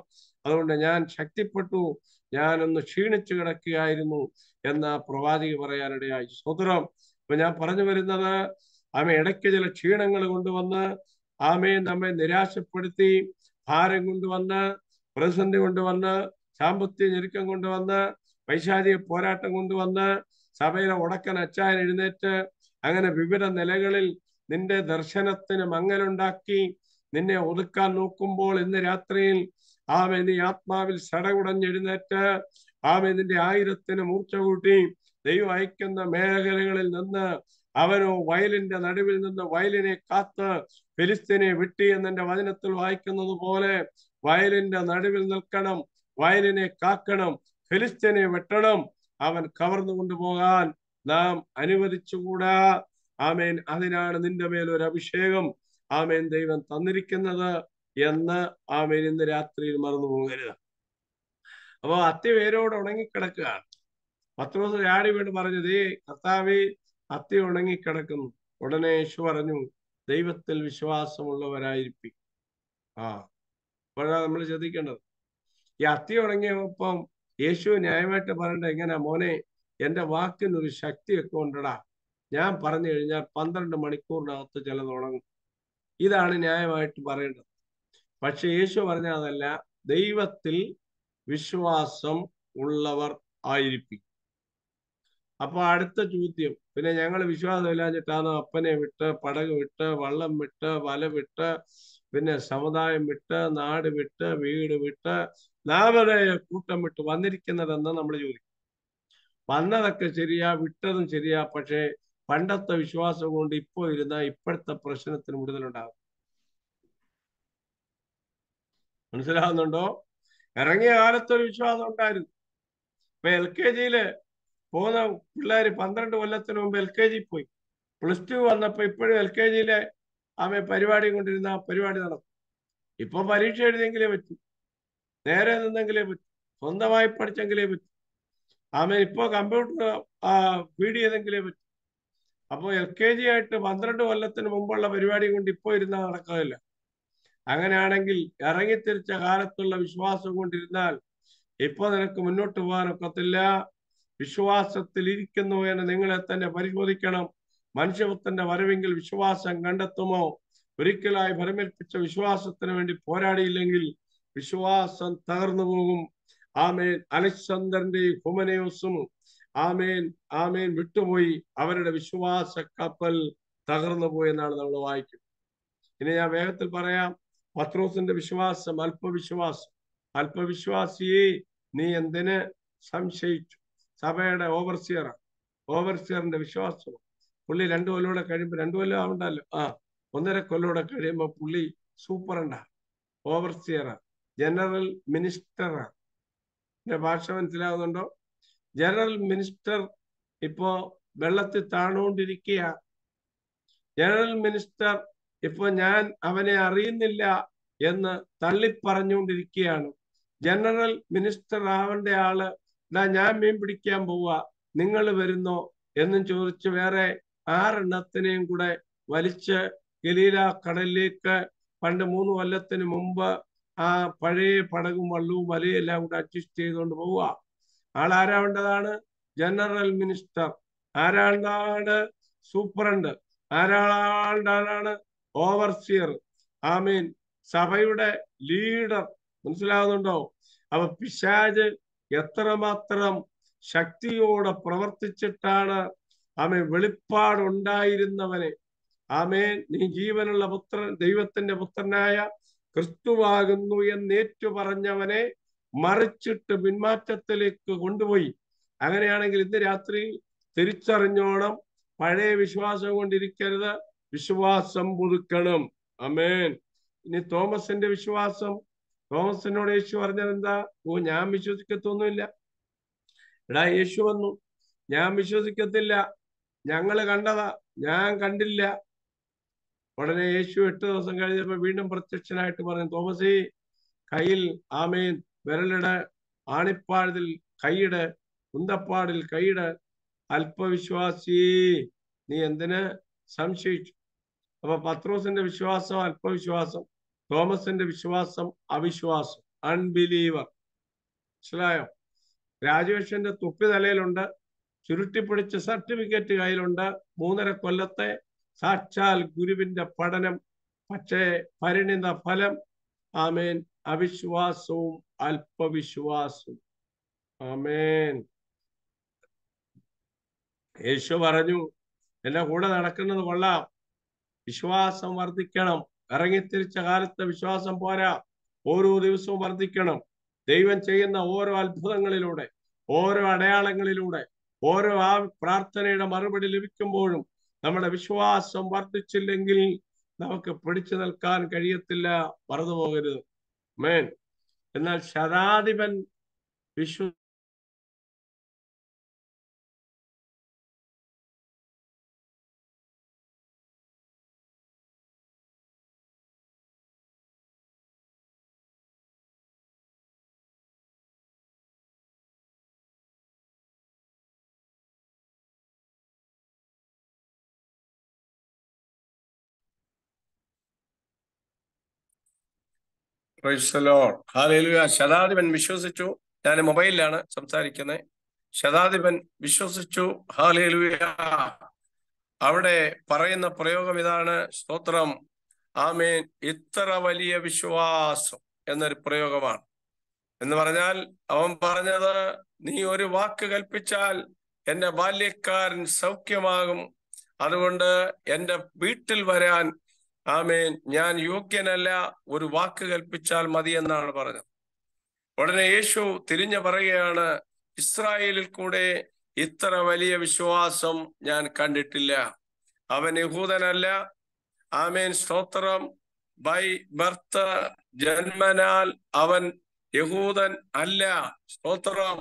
അതുകൊണ്ട് ഞാൻ ശക്തിപ്പെട്ടു ഞാനൊന്ന് ക്ഷീണിച്ചു കിടക്കുകയായിരുന്നു എന്ന് പ്രവാചക പറയാനിടയായി സ്വതന്ത്രം ഇപ്പൊ ഞാൻ പറഞ്ഞു വരുന്നത് ആമ ഇടയ്ക്ക് ചില ക്ഷീണങ്ങൾ കൊണ്ടുവന്ന് ആമയെ നമ്മെ നിരാശപ്പെടുത്തി ഭാരം കൊണ്ടുവന്ന് പ്രതിസന്ധി കൊണ്ടുവന്ന് സാമ്പത്തിക ഞെരുക്കം കൊണ്ടുവന്ന് പൈശാചിക പോരാട്ടം കൊണ്ടുവന്ന് സഭയിലെ ഉടക്കൻ അച്ചായൻ എഴുന്നേറ്റ് അങ്ങനെ വിവിധ നിലകളിൽ നിന്റെ ദർശനത്തിന് മങ്ങലുണ്ടാക്കി നിന്നെ ഒതുക്കാൻ നോക്കുമ്പോൾ ഇന്ന് രാത്രിയിൽ ആമെ നീ ആത്മാവിൽ സടകുടഞ്ഞെഴുന്നേറ്റ് ആമെ നിന്റെ ആയിരത്തിന് മൂർച്ച കൂട്ടി ദൈവം അയക്കുന്ന മേഖലകളിൽ നിന്ന് അവനോ വയലിന്റെ നടുവിൽ നിന്ന് വയലിനെ കാത്ത് ഫിലിസ്തീനെ വെട്ടി എന്നെ വചനത്തിൽ വായിക്കുന്നത് പോലെ വയലിന്റെ നടുവിൽ നിൽക്കണം വയലിനെ കാക്കണം ഫിലിസ്തീനെ വെട്ടണം അവൻ കവർന്നു കൊണ്ടുപോകാൻ നാം അനുവദിച്ചുകൂടാ ആമേൻ അതിനാണ് നിന്റെ മേൽ ഒരു അഭിഷേകം ആമേൻ ദൈവം തന്നിരിക്കുന്നത് എന്ന് ആമേൻ ഇന്ന് രാത്രിയിൽ മറന്നു പോകരുത് അപ്പൊ അത്തി വേരോട് ഉണങ്ങിക്കിടക്കുകയാണ് പത്ത് ദിവസം ചാടി വീണ് പറഞ്ഞത് ഈ കർത്താവെ അത്തി ഉണങ്ങിക്കിടക്കുന്നു ഉടനെ യേശു പറഞ്ഞു ദൈവത്തിൽ വിശ്വാസമുള്ളവരായിരിക്കും ആ അപ്പോഴാണ് നമ്മൾ ശ്രദ്ധിക്കേണ്ടത് ഈ അത്തി ഉണങ്ങിയപ്പം യേശു ന്യായമായിട്ട് പറയണ്ട എങ്ങനെയാ മോനെ എന്റെ വാക്കിനൊരു ശക്തിയൊക്കെ ഉണ്ടടാ ഞാൻ പറഞ്ഞു കഴിഞ്ഞാൽ പന്ത്രണ്ട് മണിക്കൂറിനകത്ത് ചിലത് ഉണങ്ങും ഇതാണ് ന്യായമായിട്ട് പറയേണ്ടത് പക്ഷെ യേശു പറഞ്ഞ അതല്ല ദൈവത്തിൽ വിശ്വാസം ഉള്ളവർ ആയിരിക്കും അപ്പൊ അടുത്ത ചോദ്യം പിന്നെ ഞങ്ങൾ വിശ്വാസമില്ലാഞ്ഞിട്ടാണ് അപ്പനെ വിട്ട് പടക് വിട്ട് വള്ളം വിട്ട് വല വിട്ട് പിന്നെ സമുദായം വിട്ട് നാട് വിട്ട് വീട് വിട്ട് നാമതേ കൂട്ടം വിട്ട് വന്നിരിക്കുന്നതെന്ന് നമ്മൾ ചോദിക്കും വന്നതൊക്കെ ശരിയാ വിട്ടതും ശരിയാ പക്ഷേ പണ്ടത്തെ വിശ്വാസം കൊണ്ട് ഇപ്പോ ഇരുന്ന ഇപ്പോഴത്തെ പ്രശ്നത്തിന് വിടുതലുണ്ടാകും മനസ്സിലാവുന്നുണ്ടോ ഇറങ്ങിയ കാലത്ത് ഒരു വിശ്വാസം ഉണ്ടായിരുന്നു ഇപ്പൊ എൽ കെ ജിയില് പോകുന്ന പിള്ളേര് പന്ത്രണ്ട് കൊല്ലത്തിന് മുമ്പ് എൽ കെ ജി പോയി പ്ലസ് ടു വന്നപ്പോ ഇപ്പോഴും എൽ കെ ജിയിലെ ആമെ പരിപാടി കൊണ്ടിരുന്ന ആ പരിപാടി നടക്കും ഇപ്പൊ പരീക്ഷ എഴുതിയെങ്കിലേ പറ്റൂ നേരെ നിന്നെങ്കിലേ പറ്റൂ സ്വന്തമായി പഠിച്ചെങ്കിലേ പറ്റൂ ആമേ ഇപ്പൊ കമ്പ്യൂട്ടർ ഫീഡ് ചെയ്തെങ്കിലേ പറ്റൂ അപ്പോൾ എൽ കെ ജി ആയിട്ട് പന്ത്രണ്ട് കൊല്ലത്തിന് മുമ്പുള്ള പരിപാടി കൊണ്ട് ഇപ്പോൾ ഇരുന്നാൽ നടക്കില്ല അങ്ങനെയാണെങ്കിൽ ഇറങ്ങിത്തിരിച്ച കാലത്തുള്ള വിശ്വാസം കൊണ്ടിരുന്നാൽ ഇപ്പൊ നിനക്ക് മുന്നോട്ട് പോകാനൊക്കത്തില്ല വിശ്വാസത്തിൽ ഇരിക്കുന്നു എന്ന് നിങ്ങളെ തന്നെ പരിശോധിക്കണം മനുഷ്യപുത്രന്റെ വരവെങ്കിൽ വിശ്വാസം കണ്ടെത്തുമോ ഒരിക്കലായി ഫലമേൽപ്പിച്ച വിശ്വാസത്തിന് വേണ്ടി പോരാടിയില്ലെങ്കിൽ വിശ്വാസം തകർന്നു പോകും ആമേൻ അലക്സാണ്ടറിന്റെ ഹുമനയോസും ആമേൻ ആമേൻ വിട്ടുപോയി അവരുടെ വിശ്വാസ കപ്പൽ തകർന്നു പോയി എന്നാണ് നമ്മൾ വായിക്കുന്നത് ഇനി ഞാൻ വേഗത്തിൽ പറയാം പത്രോസിന്റെ വിശ്വാസം അല്പവിശ്വാസം അല്പവിശ്വാസിയെ നീ എന്തിന് സംശയിച്ചു സഭയുടെ ഓവർസിയർ ഓവർസിയറിന്റെ വിശ്വാസം പുള്ളി രണ്ടു കൊല്ലൂടെ കഴിയുമ്പോൾ രണ്ടു കൊല്ലം ആവണ്ടല്ലോ ആ ഒന്നര കൊല്ലൂടെ കഴിയുമ്പോൾ പുള്ളി സൂപ്പറണ്ടാ ഓവർസിയറാ ജനറൽ മിനിസ്റ്ററാ എന്റെ ഭാഷ മനസ്സിലാവുന്നുണ്ടോ ജനറൽ മിനിസ്റ്റർ ഇപ്പോ വെള്ളത്തിൽ താണുകൊണ്ടിരിക്കുക ജനറൽ മിനിസ്റ്റർ ഇപ്പൊ ഞാൻ അവനെ അറിയുന്നില്ല എന്ന് തള്ളിപ്പറഞ്ഞുകൊണ്ടിരിക്കുകയാണ് ജനറൽ മിനിസ്റ്റർ ആവേണ്ട ആള് ഇതാ ഞാൻ മീൻ പിടിക്കാൻ പോവാ നിങ്ങൾ വരുന്നോ എന്നും ചോദിച്ച് വേറെ ആറെണ്ണത്തിനെയും കൂടെ വലിച്ച് ഗലീല കടലിലേക്ക് പണ്ട് മൂന്ന് കൊല്ലത്തിന് മുമ്പ് ആ പഴയ പടകും വള്ളവും വലയും എല്ലാം കൂടെ അഡ്ജസ്റ്റ് ചെയ്തുകൊണ്ട് പോവുക ആളാരാവേണ്ടതാണ് ജനറൽ മിനിസ്റ്റർ ആരാണ്ടാണ് സൂപ്രണ്ട് ആരാളാണ്ടാണ് ഓവർസിയർ ആമീൻ സഭയുടെ ലീഡർ മനസ്സിലാകുന്നുണ്ടോ അപ്പൊ പിശാജ് എത്രമാത്രം ശക്തിയോടെ പ്രവർത്തിച്ചിട്ടാണ് ആമേ വെളിപ്പാടുണ്ടായിരുന്നവനെ ആമേൻ നീ ജീവനുള്ള പുത്രൻ ദൈവത്തിന്റെ പുത്രനായ ക്രിസ്തുവാകുന്നു എന്നേറ്റു പറഞ്ഞവനെ മറിച്ചിട്ട് പിന്മാറ്റത്തിലേക്ക് കൊണ്ടുപോയി അങ്ങനെയാണെങ്കിൽ ഇന്ന് രാത്രി തിരിച്ചറിഞ്ഞോണം പഴയ വിശ്വാസം കൊണ്ടിരിക്കരുത് വിശ്വാസം പുതുക്കണം അമേൻ ഇനി തോമസിന്റെ വിശ്വാസം തോമസിനോട് യേശു പറഞ്ഞത് എന്താ ഓ ഞാൻ വിശ്വസിക്കത്തൊന്നുമില്ല എടാ യേശു വന്നു ഞാൻ വിശ്വസിക്കത്തില്ല ഞങ്ങള് കണ്ടതാ ഞാൻ കണ്ടില്ല ഉടനെ യേശു എട്ട് ദിവസം കഴിഞ്ഞപ്പോ വീണ്ടും പ്രത്യക്ഷനായിട്ട് പറഞ്ഞു തോമസേ കയ്യിൽ ആമേൻ വിരലിട ആണിപ്പാടിൽ കൈയിട് കുന്തപ്പാടിൽ കൈയിട് അല്പവിശ്വാസി നീ എന്തിന് സംശയിച്ചു അപ്പൊ പത്രോസിന്റെ വിശ്വാസം അല്പവിശ്വാസം തോമസിന്റെ വിശ്വാസം അവിശ്വാസം അൺബിലീവർ മനസ്സിലായോ ഗ്രാജുവേഷന്റെ തുപ്പി തലയിലുണ്ട് ചുരുട്ടിപ്പിടിച്ച സർട്ടിഫിക്കറ്റ് കയ്യിലുണ്ട് മൂന്നര കൊല്ലത്തെ സാക്ഷാൽ ഗുരുവിന്റെ പഠനം പക്ഷേ പരിണിത ഫലം ആമേൻ അവിശ്വാസവും അല്പവിശ്വാസവും ആമേൻ യേശു പറഞ്ഞു എന്റെ കൂടെ നടക്കുന്നത് കൊള്ളാം വിശ്വാസം വർദ്ധിക്കണം ഇറങ്ങിത്തിരിച്ച കാലത്തെ വിശ്വാസം പോരാ ഓരോ ദിവസവും വർദ്ധിക്കണം ദൈവം ചെയ്യുന്ന ഓരോ അത്ഭുതങ്ങളിലൂടെ ഓരോ അടയാളങ്ങളിലൂടെ ഓരോ ആ പ്രാർത്ഥനയുടെ മറുപടി ലഭിക്കുമ്പോഴും നമ്മുടെ വിശ്വാസം വർദ്ധിച്ചില്ലെങ്കിൽ നമുക്ക് പിടിച്ചു നിൽക്കാൻ കഴിയത്തില്ല മറന്നു പോകരുത് മേൻ എന്നാൽ ശതാധിപൻ വിശ്വ ഹാലേലുയ ശതാധിപൻ വിശ്വസിച്ചു ഞാൻ മൊബൈലിലാണ് സംസാരിക്കുന്നത് ശതാധിപൻ വിശ്വസിച്ചു ഹാലേലുയ അവിടെ പറയുന്ന പ്രയോഗം ഇതാണ് സ്തോത്രം ആമേൻ ഇത്ര വലിയ വിശ്വാസം എന്നൊരു പ്രയോഗമാണ് എന്ന് പറഞ്ഞാൽ അവൻ പറഞ്ഞത് നീ ഒരു വാക്ക് കൽപ്പിച്ചാൽ എന്റെ ബാല്യക്കാരൻ സൗഖ്യമാകും അതുകൊണ്ട് എന്റെ വീട്ടിൽ വരാൻ ആമേൻ ഞാൻ യോഗ്യനല്ല ഒരു വാക്ക് കൽപ്പിച്ചാൽ മതി എന്നാണ് പറഞ്ഞത് ഉടനെ യേശു തിരിഞ്ഞു പറയുകയാണ് ഇസ്രായേലിൽ കൂടെ ഇത്ര വലിയ വിശ്വാസം ഞാൻ കണ്ടിട്ടില്ല അവൻ യഹൂദനല്ല ആമേൻ സ്തോത്രം ബൈ ബർത്ത് ജന്മനാൽ അവൻ യഹൂദൻ അല്ല സ്തോത്രം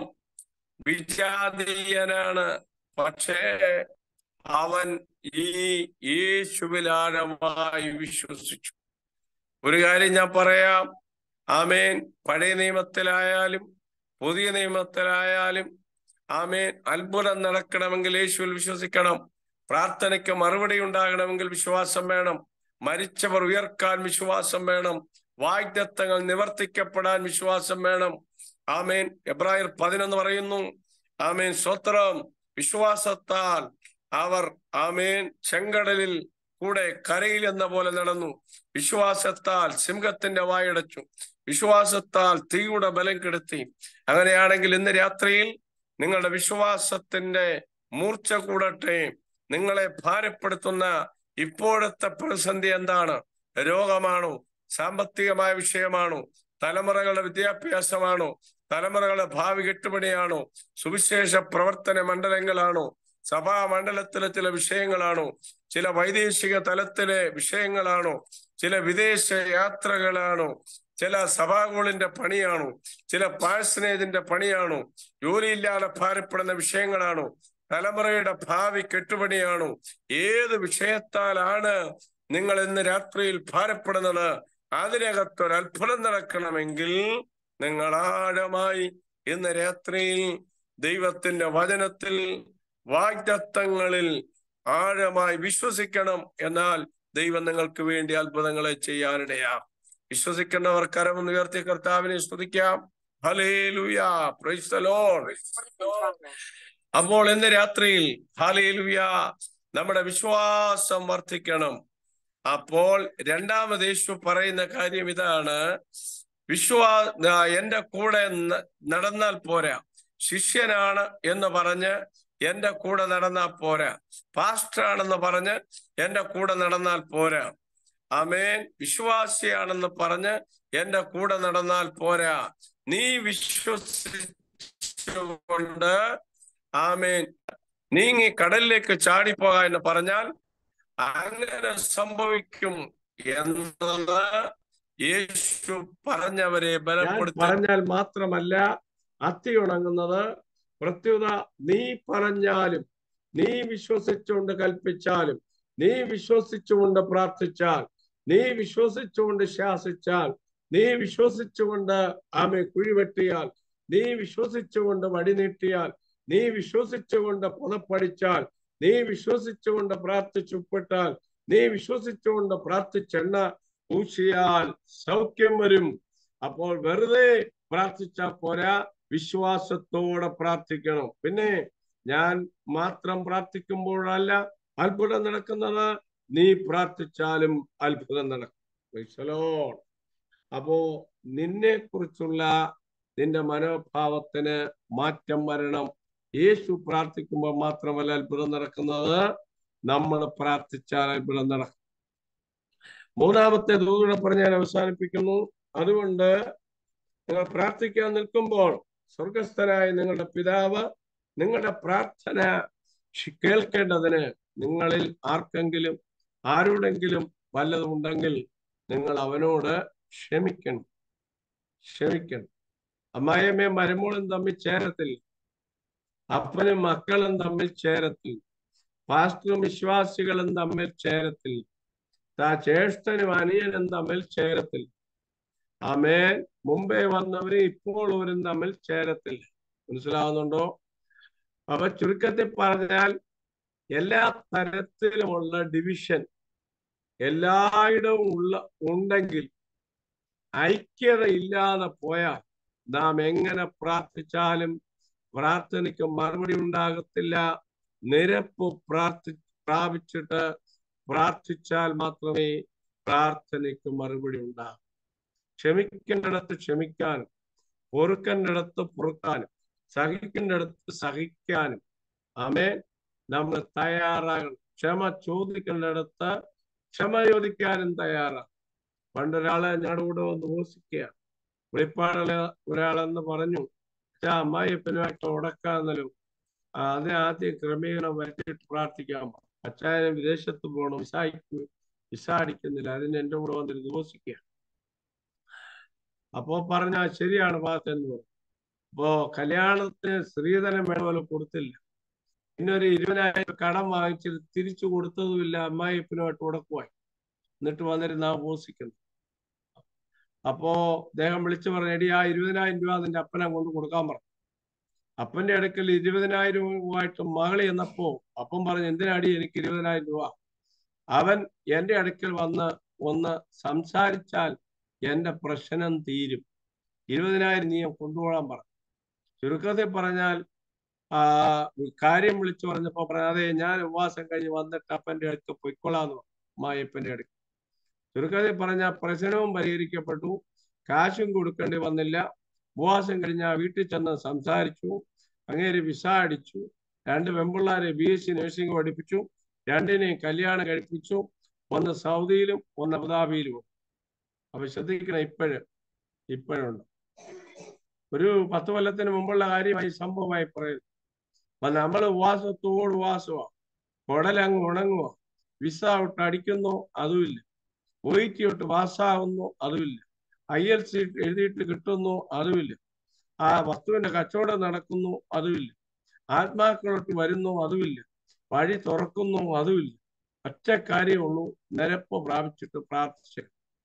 വിജാതീയനാണ് പക്ഷേ അവൻ ഈ യേശുവിൽ ആഴമായി വിശ്വസിച്ചു ഒരു കാര്യം ഞാൻ പറയാം ആമേൻ പഴയ നിയമത്തിലായാലും പുതിയ നിയമത്തിലായാലും ആമേൻ അത്ഭുതം നടക്കണമെങ്കിൽ യേശുവിൽ വിശ്വസിക്കണം പ്രാർത്ഥനയ്ക്ക് മറുപടി ഉണ്ടാകണമെങ്കിൽ വിശ്വാസം വേണം മരിച്ചവർ ഉയർക്കാൻ വിശ്വാസം വേണം വാഗ്ദത്തങ്ങൾ നിവർത്തിക്കപ്പെടാൻ വിശ്വാസം വേണം ആമേൻ എബ്രായർ പതിനൊന്ന് പറയുന്നു ആമേൻ സ്വത്രം വിശ്വാസത്താൽ അവർ ആമേൻ ചെങ്കടലിൽ കൂടെ കരയിൽ എന്ന പോലെ നടന്നു വിശ്വാസത്താൽ സിംഹത്തിന്റെ വായടച്ചു വിശ്വാസത്താൽ തീയുടെ ബലം കെടുത്തി അങ്ങനെയാണെങ്കിൽ ഇന്ന് രാത്രിയിൽ നിങ്ങളുടെ വിശ്വാസത്തിന്റെ മൂർച്ച കൂടട്ടെ നിങ്ങളെ ഭാരപ്പെടുത്തുന്ന ഇപ്പോഴത്തെ പ്രതിസന്ധി എന്താണ് രോഗമാണോ സാമ്പത്തികമായ വിഷയമാണോ തലമുറകളുടെ വിദ്യാഭ്യാസമാണോ തലമുറകളുടെ ഭാവി കെട്ടുപണിയാണോ സുവിശേഷ പ്രവർത്തന മണ്ഡലങ്ങളാണോ സഭാ മണ്ഡലത്തിലെ ചില വിഷയങ്ങളാണോ ചില വൈദേശിക തലത്തിലെ വിഷയങ്ങളാണോ ചില വിദേശ യാത്രകളാണോ ചില സഭാഗോളിന്റെ പണിയാണോ ചില പാഴ്സനേജിന്റെ പണിയാണോ ജോലിയില്ലാതെ ഭാരപ്പെടുന്ന വിഷയങ്ങളാണോ തലമുറയുടെ ഭാവി കെട്ടുപണിയാണോ ഏത് വിഷയത്താലാണ് നിങ്ങൾ ഇന്ന് രാത്രിയിൽ ഭാരപ്പെടുന്നത് അതിനകത്ത് ഒരു അത്ഭുതം നടക്കണമെങ്കിൽ നിങ്ങൾ ആഴമായി ഇന്ന് രാത്രിയിൽ ദൈവത്തിന്റെ വചനത്തിൽ വാഗ്ദത്തങ്ങളിൽ ആഴമായി വിശ്വസിക്കണം എന്നാൽ ദൈവം നിങ്ങൾക്ക് വേണ്ടി അത്ഭുതങ്ങളെ ചെയ്യാനിടയാ വിശ്വസിക്കുന്നവർ കരമൊന്ന് ഉയർത്തി കർത്താവിനെ സ്തുതിക്കാം ഹലേലുയാ പ്രൈസ് ദ ലോർഡ് അപ്പോൾ ഇന്ന് രാത്രിയിൽ ഹാലേലുയാ നമ്മുടെ വിശ്വാസം വർദ്ധിക്കണം അപ്പോൾ രണ്ടാമത് യേശു പറയുന്ന കാര്യം ഇതാണ് വിശ്വാ എന്റെ കൂടെ നടന്നാൽ പോരാ ശിഷ്യനാണ് എന്ന് പറഞ്ഞ് എന്റെ കൂടെ നടന്നാൽ പോരാ പാസ്റ്ററാണെന്ന് പറഞ്ഞ് എന്റെ കൂടെ നടന്നാൽ പോരാ ആമേൻ വിശ്വാസിയാണെന്ന് പറഞ്ഞ് എന്റെ കൂടെ നടന്നാൽ പോരാ നീ വിശ്വസിച്ചുകൊണ്ട് ആമേൻ നീങ്ങി കടലിലേക്ക് ചാടിപ്പോക എന്ന് പറഞ്ഞാൽ അങ്ങനെ സംഭവിക്കും എന്നത് യേശു പറഞ്ഞവരെ ബലപ്പെടുത്തി പറഞ്ഞാൽ മാത്രമല്ല അത്തി ഉണങ്ങുന്നത് പ്രത്യുത നീ പറഞ്ഞാലും നീ വിശ്വസിച്ചുകൊണ്ട് കൽപ്പിച്ചാലും നീ വിശ്വസിച്ചുകൊണ്ട് പ്രാർത്ഥിച്ചാൽ നീ വിശ്വസിച്ചുകൊണ്ട് ശാസിച്ചാൽ നീ വിശ്വസിച്ചുകൊണ്ട് ആമെ കുഴിവെട്ടിയാൽ നീ വിശ്വസിച്ചുകൊണ്ട് വടി നീട്ടിയാൽ നീ വിശ്വസിച്ചുകൊണ്ട് പുതപ്പടിച്ചാൽ നീ വിശ്വസിച്ചുകൊണ്ട് പ്രാർത്ഥിച്ചുപ്പെട്ടാൽ നീ വിശ്വസിച്ചുകൊണ്ട് പ്രാർത്ഥിച്ചെണ്ണ പൂശിയാൽ സൗഖ്യം വരും അപ്പോൾ വെറുതെ പ്രാർത്ഥിച്ചാൽ പോരാ വിശ്വാസത്തോടെ പ്രാർത്ഥിക്കണം പിന്നെ ഞാൻ മാത്രം പ്രാർത്ഥിക്കുമ്പോഴല്ല അത്ഭുതം നടക്കുന്നത് നീ പ്രാർത്ഥിച്ചാലും അത്ഭുതം നടക്കും Praise the Lord. അപ്പോ നിന്നെ കുറിച്ചുള്ള നിന്റെ മനോഭാവത്തിന് മാറ്റം വരണം യേശു പ്രാർത്ഥിക്കുമ്പോൾ മാത്രമല്ല അത്ഭുതം നടക്കുന്നത് നമ്മൾ പ്രാർത്ഥിച്ചാൽ അത്ഭുതം നടക്കും മൂന്നാമത്തെ ദൂതനെ പറഞ്ഞ് ഞാൻ അവസാനിപ്പിക്കുന്നു അതുകൊണ്ട് നിങ്ങൾ പ്രാർത്ഥിക്കാൻ നിൽക്കുമ്പോൾ സ്വർഗസ്ഥനായ നിങ്ങളുടെ പിതാവ് നിങ്ങളുടെ പ്രാർത്ഥന ക്ഷി- കേൾക്കേണ്ടതിന് നിങ്ങളിൽ ആർക്കെങ്കിലും ആരോടെങ്കിലും വല്ലതും ഉണ്ടെങ്കിൽ നിങ്ങൾ അവനോട് ക്ഷമിക്കണം ക്ഷമിക്കണം അമ്മായിയമ്മയും മരുമോളും തമ്മിൽ ചേരത്തില്ല അപ്പനും മക്കളും തമ്മിൽ ചേരത്തില്ല പാസ്റ്ററും വിശ്വാസികളും തമ്മിൽ ചേരത്തില്ല താ ജ്യേഷ്ഠനും അനിയനും തമ്മിൽ ചേരത്തില്ല ആമേൻ മുമ്പേ വന്നവരും ഇപ്പോൾ ഒരു തമ്മിൽ ചേരത്തില്ല മനസ്സിലാവുന്നുണ്ടോ അപ്പൊ ചുരുക്കത്തിൽ പറഞ്ഞാൽ എല്ലാ തരത്തിലുമുള്ള ഡിവിഷൻ എല്ലായിടവും ഉള്ള ഉണ്ടെങ്കിൽ ഐക്യത ഇല്ലാതെ പോയാൽ നാം എങ്ങനെ പ്രാർത്ഥിച്ചാലും പ്രാർത്ഥനയ്ക്ക് മറുപടി ഉണ്ടാകത്തില്ല നിരപ്പ് പ്രാർത്ഥി പ്രാപിച്ചിട്ട് പ്രാർത്ഥിച്ചാൽ മാത്രമേ പ്രാർത്ഥനയ്ക്ക് മറുപടി ഉണ്ടാകൂ ക്ഷമിക്കേണ്ടിടത്ത് ക്ഷമിക്കാനും പൊറുക്കേണ്ടിടത്ത് പൊറുക്കാനും സഹിക്കേണ്ടിടത്ത് സഹിക്കാനും ആമേ നമ്മൾ തയ്യാറാകണം ക്ഷമ ചോദിക്കേണ്ടിടത്ത് ക്ഷമ ചോദിക്കാനും തയ്യാറാണ് പണ്ടൊരാളെ ഞങ്ങളുടെ കൂടെ വന്ന് ഉപസിക്കുക വെളിപ്പാടില് ഒരാളെന്ന് പറഞ്ഞു "അച്ഛാ, അമ്മായിയപ്പനുമായിട്ട് ഉടക്കാന്നല്ലോ അതിനെ ആദ്യം ക്രമീകരണം വരുത്തിയിട്ട് പ്രാർത്ഥിക്കാം അച്ഛായനെ വിദേശത്ത് പോകണം വിസ വിസ അടിക്കുന്നില്ല അതിന് എന്റെ കൂടെ വന്നിട്ട് ഉപസിക്കുക അപ്പോ പറഞ്ഞ ശരിയാണ് പാസ് എന്ന് പറഞ്ഞു അപ്പോ കല്യാണത്തിന് സ്ത്രീധനം വേണമല്ലോ കൊടുത്തില്ല പിന്നെ ഒരു ഇരുപതിനായിരം കടം വാങ്ങിച്ചിട്ട് തിരിച്ചു കൊടുത്തതുമില്ല അമ്മായിപ്പനുമായിട്ട് ഉടക്കുവായി എന്നിട്ട് വന്നിരുന്ന ഉപസിക്കുന്നു അപ്പോ അദ്ദേഹം വിളിച്ചു പറഞ്ഞു എടി ആ ഇരുപതിനായിരം രൂപ നിന്റെ അപ്പനെ കൊണ്ട് കൊടുക്കാൻ പറഞ്ഞു അപ്പന്റെ അടുക്കൽ ഇരുപതിനായിരം രൂപയായിട്ട് മകളി എന്നപ്പോ അപ്പം പറഞ്ഞു എന്തിനാടി എനിക്ക് ഇരുപതിനായിരം രൂപ അവൻ എന്റെ അടുക്കൽ വന്ന് ഒന്ന് സംസാരിച്ചാൽ എന്റെ പ്രശ്നം തീരും ഇരുപതിനായിരം നീ കൊണ്ടുപോകാൻ പറഞ്ഞു ചുരുക്കത്തിൽ പറഞ്ഞാൽ ആ കാര്യം വിളിച്ചു പറഞ്ഞപ്പോ പറഞ്ഞു അതെ ഞാൻ ഉപവാസം കഴിഞ്ഞ് വന്നിട്ട് അപ്പന്റെ അടുത്ത് പൊയ്ക്കൊള്ളാന്ന് പറഞ്ഞു മായപ്പന്റെ അടുത്ത് ചുരുക്കത്തിൽ പറഞ്ഞ പ്രശ്നവും പരിഹരിക്കപ്പെട്ടു കാശും കൊടുക്കേണ്ടി വന്നില്ല ഉപവാസം കഴിഞ്ഞ വീട്ടിൽ ചെന്ന് സംസാരിച്ചു അങ്ങേര് വിസ അടിച്ചു രണ്ട് പെൺപിള്ളാരെ ബി എസ് സി നഴ്സിംഗ് പഠിപ്പിച്ചു രണ്ടിനെയും കല്യാണം കഴിപ്പിച്ചു ഒന്ന് സൗദിയിലും ഒന്ന് അബുദാബിയിലും അപ്പൊ ശ്രദ്ധിക്കണം ഇപ്പോഴും ഇപ്പോഴുണ്ട് ഒരു പത്ത് കൊല്ലത്തിന് മുമ്പുള്ള കാര്യമായി സംഭവമായി പറയുന്നു അപ്പൊ നമ്മൾ ഉപവാസത്തോട് ഉപവാസമാ കുടലങ്ങ് ഉണങ്ങുക വിസ ഔട്ട് അടിക്കുന്നു അതുമില്ല ഒയിറ്റി തൊട്ട് പാസ്സാകുന്നു അതുമില്ല ഐ എൽ സി എഴുതിയിട്ട് കിട്ടുന്നു അതുമില്ല ആ വസ്തുവിന്റെ കച്ചവടം നടക്കുന്നു അതുമില്ല ആത്മാക്കളോട്ട് വരുന്നു അതുമില്ല വഴി തുറക്കുന്നു അതുമില്ല ഒറ്റ കാര്യമുള്ളൂ നിരപ്പ് പ്രാപിച്ചിട്ട് പ്രാർത്ഥിച്ചു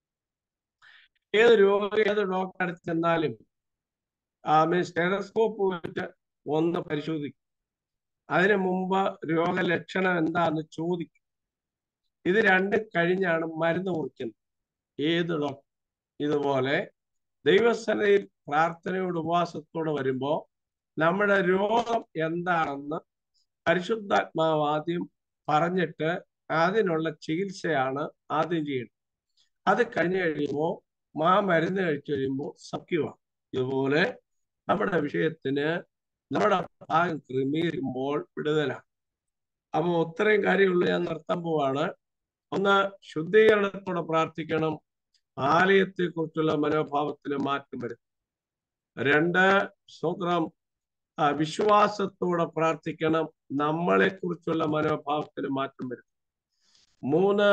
ഏത് രോഗം ഏത് ഡോക്ടറെ അടുത്ത് ചെന്നാലും ആമേ സ്റ്റെറസ്കോപ്പ് വെച്ച് ഒന്ന് പരിശോധിക്കും അതിനു മുമ്പ് രോഗലക്ഷണം എന്താന്ന് ചോദിക്കും ഇത് രണ്ടും കഴിഞ്ഞാണ് മരുന്ന് കുറിക്കുന്നത് ഏത് ഡോക്ടർ ഇതുപോലെ ദൈവസനയിൽ പ്രാർത്ഥനയോട് ഉപവാസത്തോടെ വരുമ്പോൾ നമ്മുടെ രോഗം എന്താണെന്ന് പരിശുദ്ധാത്മാവ് ആദ്യം പറഞ്ഞിട്ട് അതിനുള്ള ചികിത്സയാണ് ആദ്യം ചെയ്യുന്നത് അത് കഴിഞ്ഞ് കഴിയുമ്പോൾ ആ മരുന്ന് കഴിച്ചു കഴിയുമ്പോൾ സഖ്യമാണ് ഇതുപോലെ നമ്മുടെ വിഷയത്തിന് നമ്മുടെ ഭാഗം ക്രമീകരിക്കുമ്പോൾ വിടുതലാണ് അപ്പോൾ ഇത്രയും കാര്യമുള്ളൂ ഞാൻ നിർത്താൻ പോവാണ് ഒന്ന് ശുദ്ധീകരണത്തോടെ പ്രാർത്ഥിക്കണം ആലയത്തെ കുറിച്ചുള്ള മനോഭാവത്തിന് മാറ്റം വരും രണ്ട് സ്വന്തം വിശ്വാസത്തോടെ പ്രാർത്ഥിക്കണം നമ്മളെ കുറിച്ചുള്ള മനോഭാവത്തിന് മാറ്റം വരും മൂന്ന്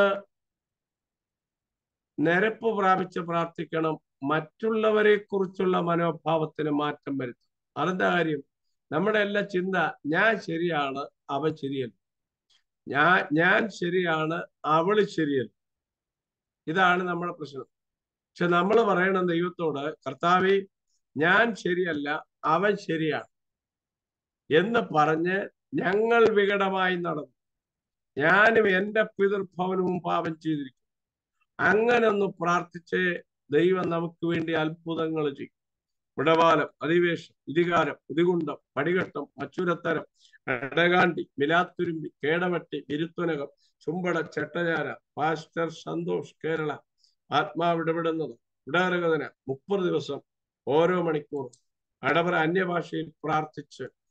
നിരപ്പ് പ്രാപിച്ച് പ്രാർത്ഥിക്കണം മറ്റുള്ളവരെ കുറിച്ചുള്ള മനോഭാവത്തിന് മാറ്റം വരുത്തും അതെന്താ കാര്യം നമ്മുടെ എല്ലാ ചിന്ത ഞാൻ ശരിയാണ് അവൻ ശരിയല്ല ഞാൻ ഞാൻ ശരിയാണ് അവള് ശരിയല്ല ഇതാണ് നമ്മുടെ പ്രശ്നം പക്ഷെ നമ്മൾ പറയണം ദൈവത്തോട് കർത്താവെ ഞാൻ ശരിയല്ല അവൻ ശരിയാണ് എന്ന് പറഞ്ഞ് ഞങ്ങൾ വികടമായി നടന്നു ഞാനും എൻ്റെ പിതൃഭവനവും പാപം ചെയ്തിരിക്കും അങ്ങനെ ഒന്ന് പ്രാർത്ഥിച്ച് ദൈവം നമുക്ക് വേണ്ടി അത്ഭുതങ്ങൾ ചെയ്യും വിടവാലം അധിവേശം ഇതികാരം ഉദികുണ്ടം പടികട്ടം അച്ചുരത്തരം എടകാണ്ടി മിലാത്തുരുമ്പി കേടമട്ടി വിരുത്തുനകം ചുമ്പട ചെട്ടചാര പാസ്റ്റർ സന്തോഷ് കേരള ആത്മാവിടപെടുന്നത് വിടാരകഥന മുപ്പത് ദിവസം ഓരോ മണിക്കൂറും അടവറ അന്യഭാഷയിൽ പ്രാർത്ഥിച്ച്